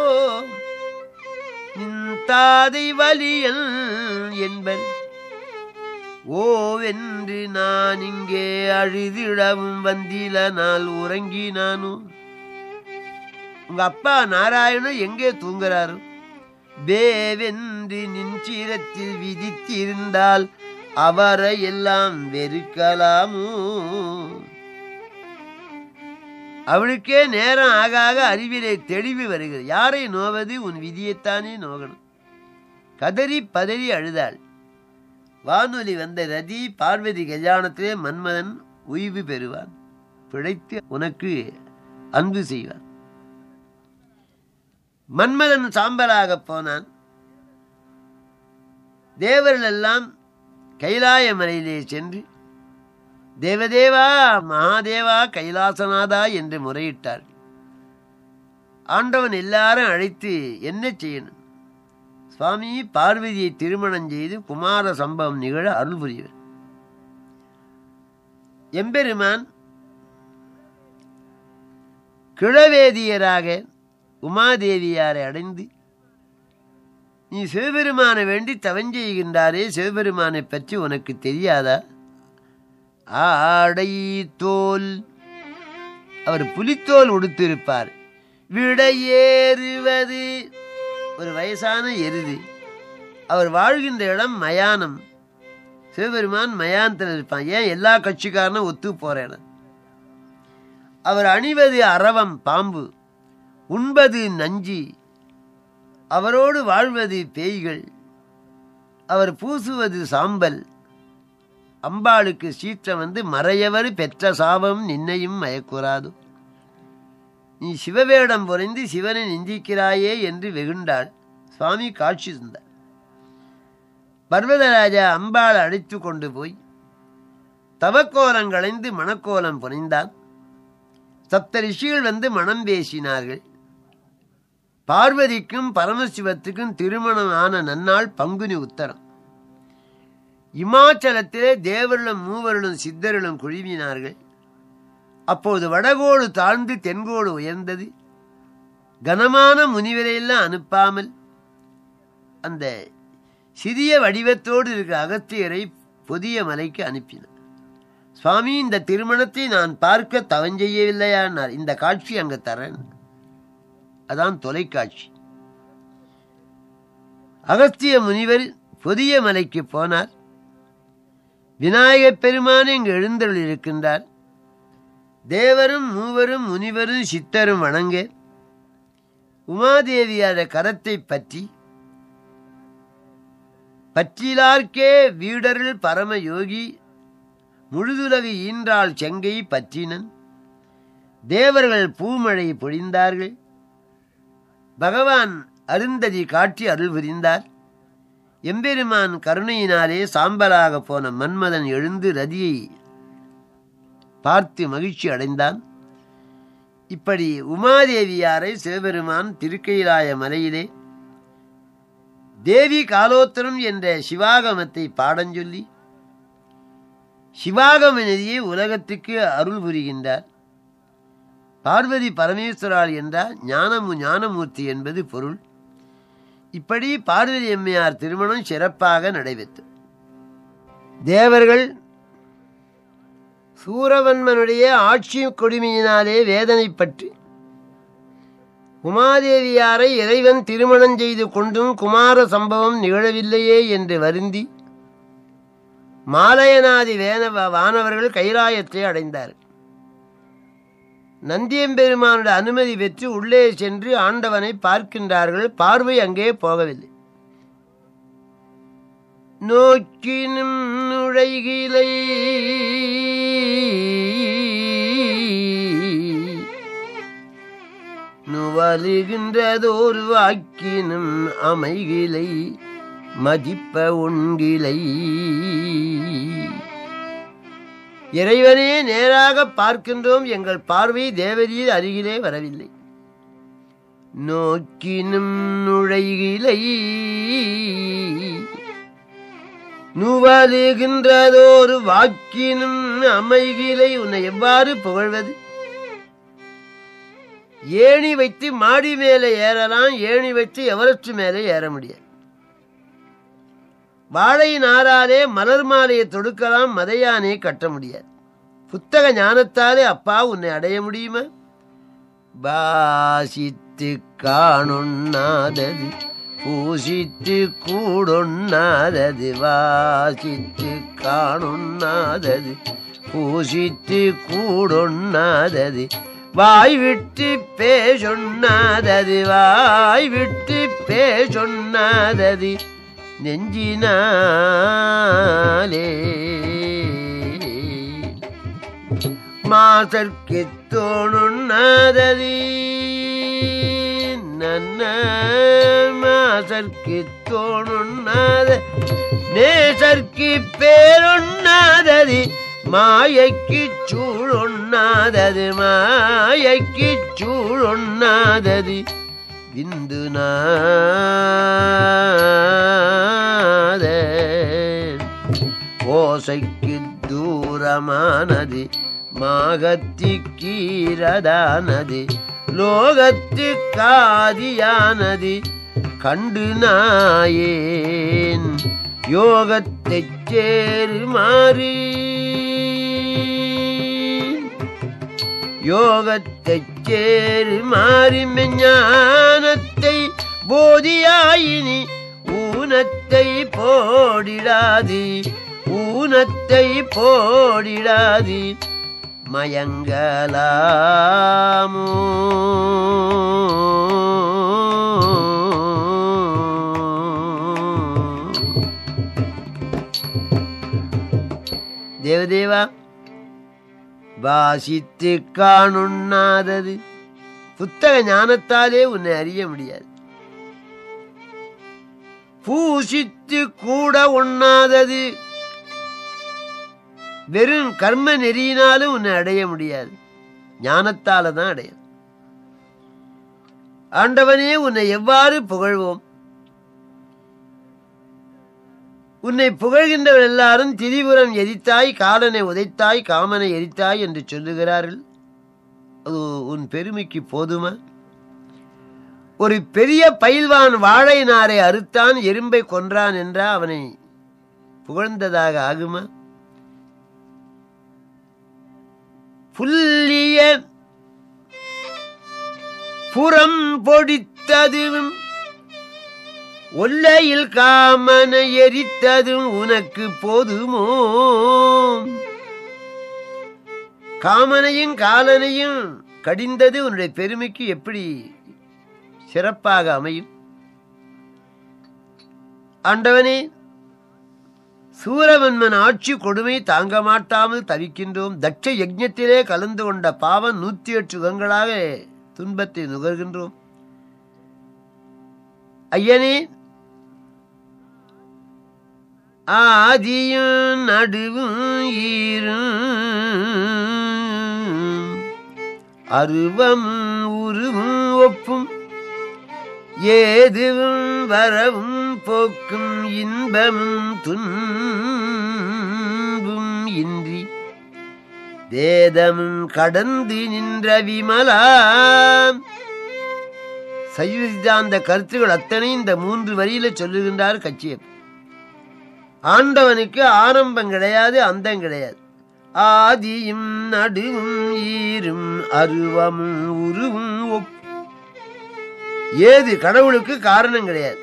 நின்தாதை வலியல் என்பர் ஓவென்று நான் இங்கே அழுதிடவும் வந்தில நாள் உறங்கினானும் உங்க அப்பா நாராயணன் எங்கே தூங்குறாரு பேவென்று நின்சிரத்தில் விதித்திருந்தால் அவரை எல்லாம் வெறுக்கலாமோ அவளுக்கே நேரம் ஆக ஆக அறிவிலே தெளிவு வருகிறது யாரை நோவது உன் விதியைத்தானே நோகணும் கதறி பதறி அழுதாள் வானொலி வந்த ரதி பார்வதி கல்யாணத்திலே மன்மதன் உய்வு பெறுவான் பிழைத்து உனக்கு அன்பு செய்வான் மன்மதன் சாம்பலாக போனான் தேவர்கள் எல்லாம் கைலாய மலையிலே சென்று தேவதேவா மகாதேவா கைலாசநாதா என்று முறையிட்டார் ஆண்டவன் எல்லாரும் அழைத்து என்ன செய்யணும் சுவாமி பார்வதியை திருமணம் செய்து குமார சம்பவம் நிகழ அருள் புரிவர் எம்பெருமான் கிழவேதியராக உமாதேவியாரை அடைந்து நீ சிவபெருமானை வேண்டி தவஞ்செய்கின்றாரே சிவபெருமானை பற்றி உனக்கு தெரியாதா ஆடை தோல் அவர் புலித்தோல் உடுத்திருப்பார் விடையேறுவது ஒரு வயசான எருது அவர் வாழ்கின்ற இடம் மயானம் சிவபெருமான் மயானத்தில் இருப்பான் ஏன் எல்லா கட்சிக்காரனும் ஒத்து போறேன் அவர் அணிவது அரவம் பாம்பு உண்பது நஞ்சி அவரோடு வாழ்வது பேய்கள் அவர் பூசுவது சாம்பல் அம்பாளுக்கு சீற்றம் வந்து மறையவர் பெற்ற சாபம் நின்னையும் மயக்குறாது நீ சிவவேடம் புரிந்து சிவனை நிந்திக்கிறாயே என்று வெகுண்டாள் சுவாமி காட்சி தந்தார் பர்வதராஜா அம்பாள் அழைத்து கொண்டு போய் தவக்கோலம் களைந்து மணக்கோலம் புனைந்தான் சப்த ரிஷிகள் வந்து மனம் பேசினார்கள் பார்வதிக்கும் பரமசிவத்துக்கும் திருமணம் ஆன நன்னாள் பங்குனி உத்தரம் இமாச்சலத்திலே தேவர்களும் மூவர்களும் சித்தர்களும் குழுவினார்கள் அப்போது வடகோடு தாழ்ந்து தென்கோடு உயர்ந்தது கனமான முனிவரையெல்லாம் அனுப்பாமல் அந்த சிறிய வடிவத்தோடு இருக்கிற அகத்தியரை புதிய மலைக்கு அனுப்பினார் சுவாமி இந்த திருமணத்தை நான் பார்க்க தவஞ்செய்யவில்லையானார் இந்த காட்சி அங்க தரேன் அதான் தொலைக்காட்சி அகஸ்திய முனிவர் புதிய மலைக்கு போனார் விநாயகப் பெருமான் இங்கு எழுந்தருள் இருக்கின்றார் தேவரும் மூவரும் முனிவரும் சித்தரும் வணங்க உமாதேவியார கரத்தை பற்றி பற்றிலார்க்கே வீடருள் பரம யோகி முழுதுலகு ஈன்றாள் செங்கை பற்றினன் தேவர்கள் பூமழை பொழிந்தார்கள் பகவான் அருந்ததி காட்டி அருள் புரிந்தார் எம்பெருமான் கருணையினாலே சாம்பலாக போன மன்மதன் எழுந்து ரதியை பார்த்து மகிழ்ச்சி அடைந்தான் இப்படி உமாதேவியாரை சிவபெருமான் திருக்கைலாய மலையிலே தேவி காலோத்தரம் என்ற சிவாகமத்தை பாடஞ்சொல்லி சிவாகம நதியை உலகத்துக்கு அருள் புரிகின்றார் பார்வதி பரமேஸ்வரால் என்றால் ஞானமு ஞானமூர்த்தி என்பது பொருள் இப்படி பார்வதி எம்மையார் திருமணம் சிறப்பாக நடைபெற்றது தேவர்கள் சூரவன்மனுடைய ஆட்சி கொடுமையினாலே வேதனைப்பட்டு உமாதேவியாரை இறைவன் திருமணம் செய்து கொண்டும் குமார சம்பவம் நிகழவில்லையே என்று வருந்தி மாலயநாதி வேன வானவர்கள் கைலாயத்தை அடைந்தார் நந்தியம்பெருமானுடைய அனுமதி பெற்று உள்ளே சென்று ஆண்டவனை பார்க்கின்றார்கள் பார்வை அங்கே போகவில்லை நோக்கினும் நுழைகிலை நுவலுகின்றதோர் வாக்கினும் அமைகிலை மதிப்ப உண்கிலை இறைவனே நேராக பார்க்கின்றோம் எங்கள் பார்வை தேவரீர் அருகிலே வரவில்லை நோக்கினும் நுழைகிலை நுவலுகின்றதோர் வாக்கினும் அமைகிலை உன்னை எவ்வாறு புகழ்வது ஏணி வைத்து மாடி மேலே ஏறலாம் ஏணி வைத்து எவரெஸ்ட் மேலே ஏற முடியாது வாழை நாராலே மலர் மாலையை தொடுக்கலாம் மதையானே கட்ட முடியாது புத்தக ஞானத்தாலே அப்பா உன்னை அடைய முடியுமா பாசித்து காணொண்ணாதது பூசித்து கூடொண்ணாதது வாசித்து காணொண்ணாதது பூசித்து கூடொண்ணாதது வாய் விட்டு பேசொண்ணாதது வாய் விட்டு பேசொண்ணாதது நெஞ்சினாலே மாசற்கு தோணுண்ணாதது நன்ன மாசற்கு தோணுண்ணாத நேசற்கு பேரொண்ணாதது மாயைக்கு சூழொண்ணாதது மாயைக்கு சூழொண்ணாதது விந்து நாத ஓசைக்கு தூரமானது மாகத்தி கீரதானது லோகத்து காதியானது கண்டு நாயேன் யோகத்தைச் சேருமாறு யோகத்தைச் சேரு மாறி மெஞ்ஞானத்தை போதியாயினி ஊனத்தை போடிடாதி ஊனத்தை போடிடாதி மயங்கலாமோ தேவதேவா வாசித்து காணுண்ணாதது புத்தக ஞானத்தாலே உன்னை அறிய முடியாது பூசித்து கூட உண்ணாதது வெறும் கர்ம நெறியினாலும் உன்னை அடைய முடியாது ஞானத்தால தான் அடையும் ஆண்டவனே உன்னை எவ்வாறு புகழ்வோம் உன்னை புகழ்கின்றவர் எல்லாரும் திரிபுரம் எரித்தாய் காலனை உதைத்தாய் காமனை எரித்தாய் என்று சொல்லுகிறார்கள் அது உன் பெருமைக்கு போதுமா ஒரு பெரிய பயில்வான் வாழை நாரை அறுத்தான் எறும்பை கொன்றான் என்றா அவனை புகழ்ந்ததாக ஆகுமா புல்லிய புறம் பொடித்ததும் ஒல்லையில் காமன எரித்ததும் உனக்கு போதுமோ காமனையும் காலனையும் கடிந்தது உன்னுடைய பெருமைக்கு எப்படி சிறப்பாக அமையும் ஆண்டவனே சூரவன்மன் ஆட்சி கொடுமை தாங்க மாட்டாமல் தவிக்கின்றோம் தட்ச யஜ்ஞத்திலே கலந்து கொண்ட பாவம் நூத்தி எட்டு யுகங்களாக துன்பத்தை நுகர்கின்றோம் ஐயனே ஆதியும் நடுவும் ஈரும் அருவமும் உருவும் ஒப்பும் ஏதுவும் வரவும் போக்கும் இன்பமும் துன்பும் இன்றி வேதமும் கடந்து நின்ற விமலா சைவ சித்தாந்த கருத்துகள் அத்தனை இந்த மூன்று வரியில சொல்லுகின்றார் கச்சியப் ஆண்டவனுக்கு ஆரம்பம் கிடையாது அந்தம் கிடையாது ஆதியும் நடுவும் ஈரும் அருவமும் உருவும் ஒப் ஏது கடவுளுக்கு காரணம் கிடையாது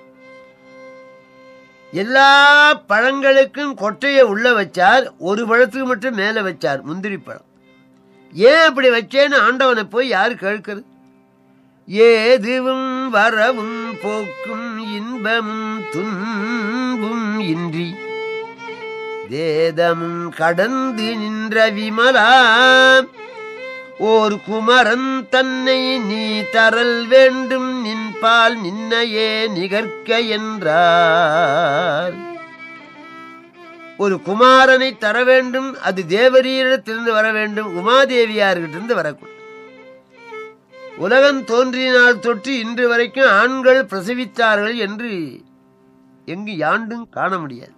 எல்லா பழங்களுக்கும் கொட்டையை உள்ள வச்சார் ஒரு பழத்துக்கு மட்டும் மேல வச்சார் முந்திரி பழம் ஏன் அப்படி வச்சேன்னு ஆண்டவனை போய் யாரு கேட்கிறது ஏதுவும் வரவும் போக்கும் இன்பமும் துன்பும் இன்றி வேதமும் கடந்து நின்ற விமலா ஓர் குமரன் தன்னை நீ தரல் வேண்டும் நின்பால் நின்னையே நிகர்க்க என்றார் ஒரு குமாரனை தர வேண்டும் அது தேவரீரிடத்திலிருந்து வர வேண்டும் உமாதேவியார்கிட்டிருந்து வரக்கூடாது உலகம் தோன்றிய நாள் தொற்று இன்று வரைக்கும் ஆண்கள் பிரசவித்தார்கள் என்று எங்கு யாண்டும் காண முடியாது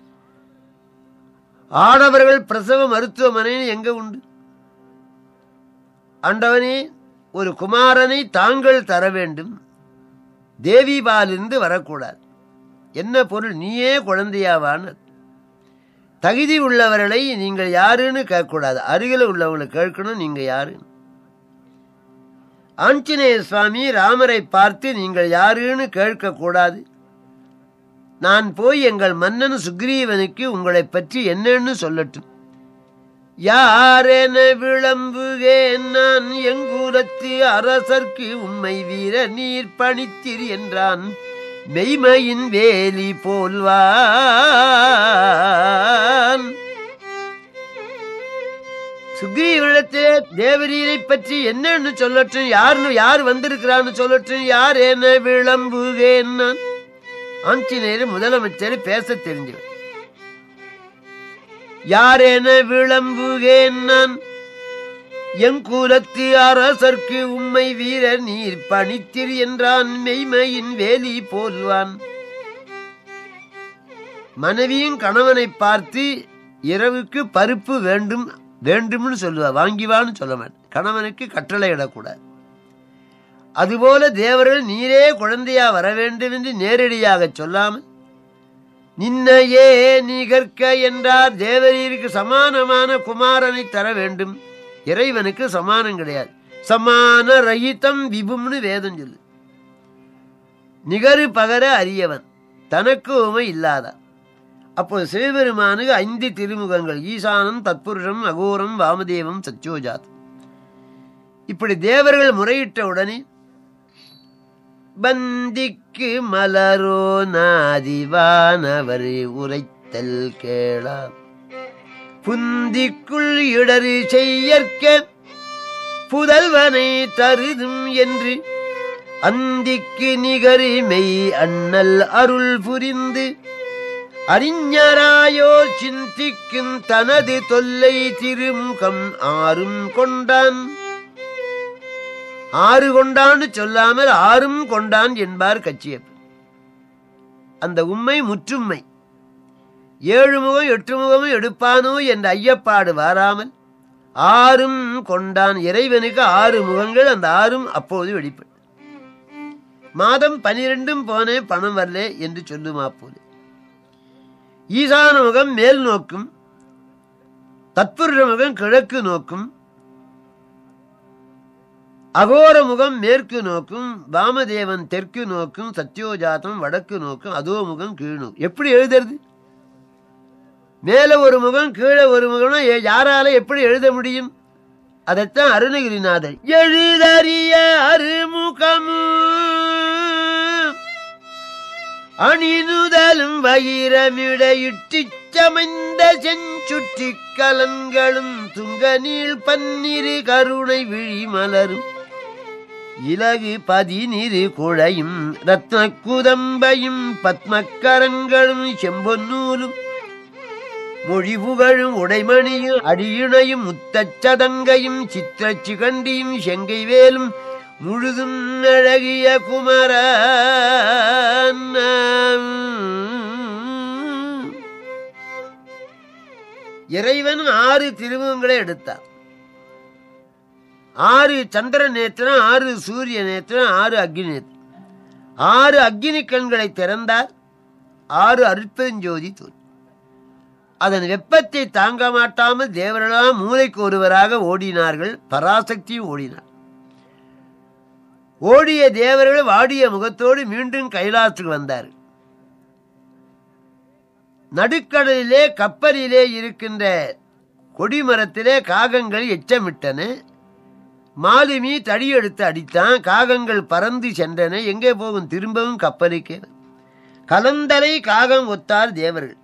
ஆடவர்கள் பிரசவ மருத்துவமனை எங்க உண்டு ஆண்டவனே ஒரு குமாரனை தாங்கள் தர வேண்டும் தேவிபாலிருந்து வரக்கூடாது என்ன பொருள் நீயே குழந்தையாவான்னு தகுதி உள்ளவர்களை நீங்கள் யாருன்னு கேட்கக்கூடாது அருகில் உள்ளவங்களை கேட்கணும் நீங்க யாரு ஆஞ்சநேய சுவாமி ராமரை பார்த்து நீங்கள் யாருன்னு கேட்கக்கூடாது நான் போய் எங்கள் மன்னன் சுக்ரீவனுக்கு உங்களை பற்றி என்னன்னு சொல்லட்டும் யாரென விளம்புகேன் நான் எங்கூரத்து அரசர்க்கு உண்மை வீர நீர் பணித்திர் என்றான் மெய்மையின் வேலி போல்வான் சுக்ரீவனிடத்தே தேவரீரை பற்றி என்னன்னு சொல்லட்டும் யாருன்னு யார் வந்திருக்கிறான்னு சொல்லட்டும் யார் என்ன விளம்புகேன் நான் ஆஞ்சநேயர் முதலமைச்சர் பேச தெரிஞ்சவர் யாரென விளம்புகேன் நான் எங்குலத்து அரசர்க்கு உம்மை வீரர் நீர் பணித்திர் என்றான் மெய்மையின் வேலி போல்வான் மனைவியும் கணவனை பார்த்து இரவுக்கு பருப்பு வேண்டும் வேண்டும்னு சொல்லுவா வாங்கிவான்னு சொல்ல மாட்டேன் கணவனுக்கு கட்டளை இடக்கூடாது அதுபோல தேவர்கள் நீரே குழந்தையா வர வேண்டும் என்று நேரடியாக சொல்லாமல் நின்னையே நிகர்க்க என்றார் தேவரீருக்கு சமானமான குமாரனை தர வேண்டும் இறைவனுக்கு சமானம் கிடையாது சமான ரஹிதம் விபும்னு வேதம் சொல்லு நிகரு பகர அறியவன் தனக்கு உமை இல்லாதான் அப்போது சிவபெருமானுக்கு ஐந்து திருமுகங்கள் ஈசானம் தத்புருஷம் அகோரம் வாமதேவம் சத்யோஜாத் இப்படி தேவர்கள் முறையிட்ட உடனே பந்திக்கு மலரோ நாதிவானவர் உரைத்தல் கேளாம் புந்திக்குள் இடறு செய்யற்க புதல்வனை தருதும் என்று அந்திக்கு நிகரிமை அண்ணல் அருள் புரிந்து அறிஞராயோர் சிந்திக்கும் தனது தொல்லை திருமுகம் ஆறும் கொண்டான் ஆறு கொண்டான்னு சொல்லாமல் ஆறும் கொண்டான் என்பார் கச்சியப்ப அந்த உண்மை முற்றும்மை ஏழு முகம் எட்டு முகமும் எடுப்பானோ என்ற ஐயப்பாடு வாராமல் ஆறும் கொண்டான் இறைவனுக்கு ஆறு முகங்கள் அந்த ஆறும் அப்போது வெளிப்படும் மாதம் பனிரெண்டும் போனேன் பணம் வரல என்று சொல்லுமா போது ஈசான முகம் மேல் நோக்கும் தத்புருஷ முகம் கிழக்கு நோக்கும் அகோர முகம் மேற்கு நோக்கும் வாமதேவன் தெற்கு நோக்கும் சத்யோஜாதம் வடக்கு நோக்கும் அதோ முகம் கீழ் நோக்கும் எப்படி எழுதுறது மேல ஒரு முகம் கீழே ஒரு முகம்னா ஏ- யாரால எப்படி எழுத முடியும் அதைத்தான் அருணகிரிநாதர் எழுதறிய அருமுகமும் அணினுதலும் வைரமிடையிட்டுச் சமைந்த செஞ்சுற்றி கலன்களும் துங்க நீள் பன்னிரு கருணை விழி மலரும் இலகு பதினிரு குழையும் ரத்ன குதம்பையும் பத்மக்கரங்களும் செம்பொன்னூலும் மொழி புகழும் உடைமணியும் அடியிணையும் முத்தச் சதங்கையும் சித்திரச் சிகண்டியும் செங்கை வேலும் முழுதும் அழகிய குமர இறைவன் ஆறு திருமுகங்களை எடுத்தார் ஆறு சந்திர நேத்திரம் ஆறு சூரிய நேத்திரம் ஆறு அக்னி நேத்திரம் ஆறு அக்னி கண்களை திறந்தார் ஆறு அற்பெருஞ்சோதி தோன்றி அதன் வெப்பத்தை தாங்க மாட்டாமல் தேவரெல்லாம் மூளைக்கு ஒருவராக ஓடினார்கள் பராசக்தியும் ஓடினார் ஓடிய தேவர்கள் வாடிய முகத்தோடு மீண்டும் கைலாசத்துக்கு வந்தார்கள் நடுக்கடலிலே கப்பலிலே இருக்கின்ற கொடிமரத்திலே காகங்கள் எச்சமிட்டன மாலுமி தடியெடுத்து அடித்தான் காகங்கள் பறந்து சென்றன எங்கே போகும் திரும்பவும் கப்பலுக்கே கலந்தரை காகம் ஒத்தார் தேவர்கள்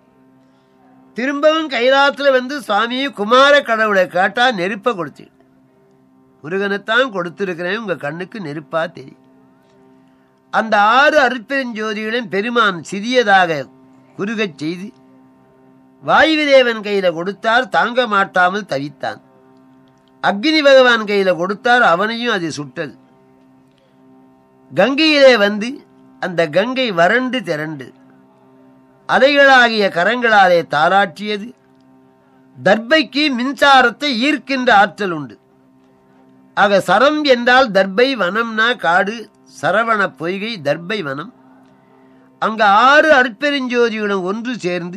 திரும்பவும் கைலாத்துல வந்து சுவாமி குமார கடவுளை கேட்டா நெருப்ப கொடுத்து முருகனைத்தான் கொடுத்திருக்கிறேன் உங்க கண்ணுக்கு நெருப்பா தெரியும் அந்த ஆறு அருட்பெருஞ்சோதிகளையும் பெருமான் சிறியதாக குறுகச் செய்து வாயுதேவன் கையில கொடுத்தார் தாங்க மாட்டாமல் தவித்தான் அக்னி பகவான் கையில கொடுத்தார் அவனையும் அது சுட்டது கங்கையிலே வந்து அந்த கங்கை வறண்டு திரண்டு அலைகளாகிய கரங்களாலே தாராட்டியது தர்பைக்கு மின்சாரத்தை ஈர்க்கின்ற ஆற்றல் உண்டு ஆக சரம் என்றால் தர்பை வனம்னா காடு சரவண பொய்கை தர்பை வனம் அங்க ஆறு அற்பெருஞ்சோதிகளும் ஒன்று சேர்ந்து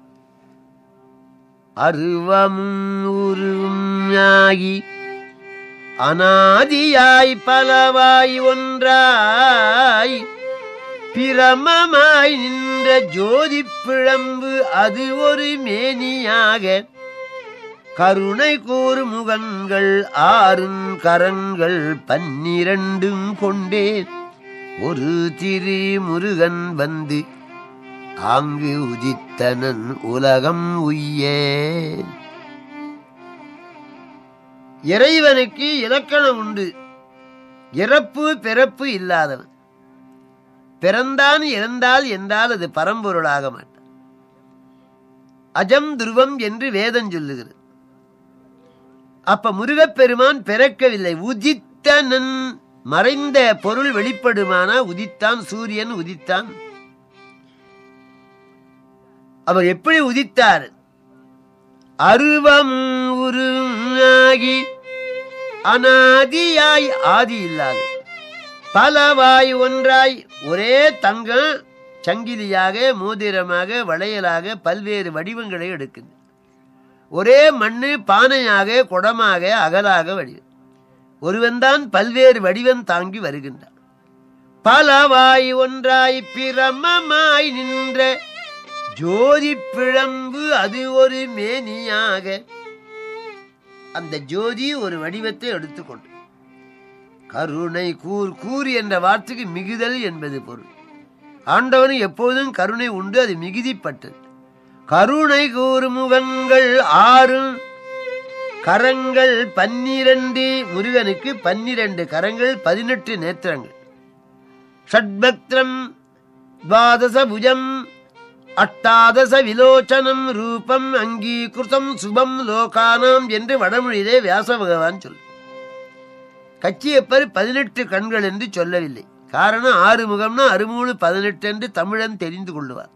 அருவமும் உருவும் ஆகி அனாதியாய் பலவாய் ஒன்றாய் பிரமமாய் நின்ற ஜோதி பிழம்பு அது ஒரு மேனியாக கருணை கூறு முகங்கள் ஆறும் கரங்கள் பன்னிரண்டும் கொண்டே ஒரு திரு முருகன் வந்து ஆங்கு உதித்தனன் உலகம் உய்யே இறைவனுக்கு இலக்கணம் உண்டு இறப்பு பிறப்பு இல்லாதவன் பிறந்தான் இறந்தால் என்றால் அது பரம்பொருளாக மாட்டான் அஜம் துருவம் என்று வேதம் சொல்லுகிறது அப்ப முருகப்பெருமான் பிறக்கவில்லை உதித்தனன் மறைந்த பொருள் வெளிப்படுமானா உதித்தான் சூரியன் உதித்தான் அவர் எப்படி உதித்தார் அருவம் உருவாகி அனாதியாய் ஆதி இல்லாத பலவாய் ஒன்றாய் ஒரே தங்கம் சங்கிலியாக மோதிரமாக வளையலாக பல்வேறு வடிவங்களை எடுக்குது ஒரே மண்ணு பானையாக குடமாக அகலாக வடிவம் ஒருவன்தான் பல்வேறு வடிவம் தாங்கி வருகின்றான் பலவாய் ஒன்றாய் பிரமமாய் நின்ற ஜோதி பிழம்பு அது ஒரு மேனியாக அந்த ஜோதி ஒரு வடிவத்தை எடுத்துக்கொண்டு கருணை கூர் கூர் என்ற வார்த்தைக்கு மிகுதல் என்பது பொருள் ஆண்டவனு எப்போதும் கருணை உண்டு அது மிகுதிப்பட்டது கருணை கூறு முகங்கள் ஆறு கரங்கள் பன்னிரண்டு முருகனுக்கு பன்னிரண்டு கரங்கள் பதினெட்டு நேத்திரங்கள் ஷட்பக்திரம் துவாதச புஜம் அட்டாதச விலோச்சனம் ரூபம் அங்கீகிருதம் சுபம் லோகானாம் என்று வடமொழியிலே வியாச பகவான் சொல் கச்சியப்பர் பதினெட்டு கண்கள் என்று சொல்லவில்லை காரணம் ஆறு முகம்னா அறுமூணு பதினெட்டு என்று தமிழன் தெரிந்து கொள்ளுவார்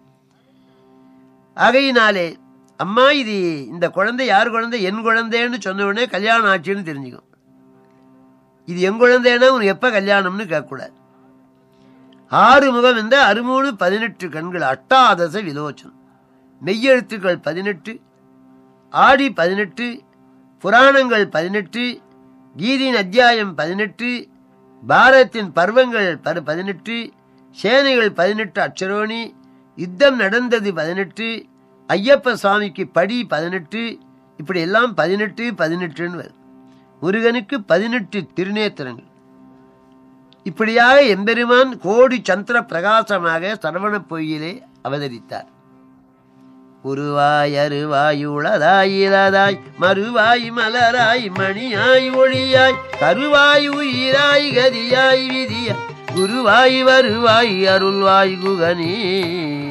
ஆகையினாலே அம்மா இது இந்த குழந்தை யார் குழந்தை என் குழந்தைன்னு சொன்ன உடனே கல்யாணம் ஆச்சுன்னு தெரிஞ்சுக்கும் இது என் குழந்தைன்னா உனக்கு எப்ப கல்யாணம்னு கேட்கக்கூடாது ஆறு முகம் என்ற அறுமூணு பதினெட்டு கண்கள் அட்டாதச விலோச்சனம் மெய்யெழுத்துக்கள் பதினெட்டு ஆடி பதினெட்டு புராணங்கள் பதினெட்டு கீதியின் அத்தியாயம் பதினெட்டு பாரதத்தின் பர்வங்கள் பரு பதினெட்டு சேனைகள் பதினெட்டு அச்சரோணி யுத்தம் நடந்தது பதினெட்டு ஐயப்ப சுவாமிக்கு படி பதினெட்டு இப்படி எல்லாம் பதினெட்டு பதினெட்டுன்னு வரும் முருகனுக்கு பதினெட்டு திருநேத்திரங்கள் இப்படியாக எம்பெருமான் கோடி சந்திர பிரகாசமாக சரவண பொய்யிலே அவதரித்தார் உருவாய் அருவாய் உளதாய் இலதாய் மறுவாய் மலராய் மணியாய் ஒளியாய் கருவாய் உயிராய் கதியாய் விதியாய் குருவாய் வருவாய் அருள்வாய் குகனே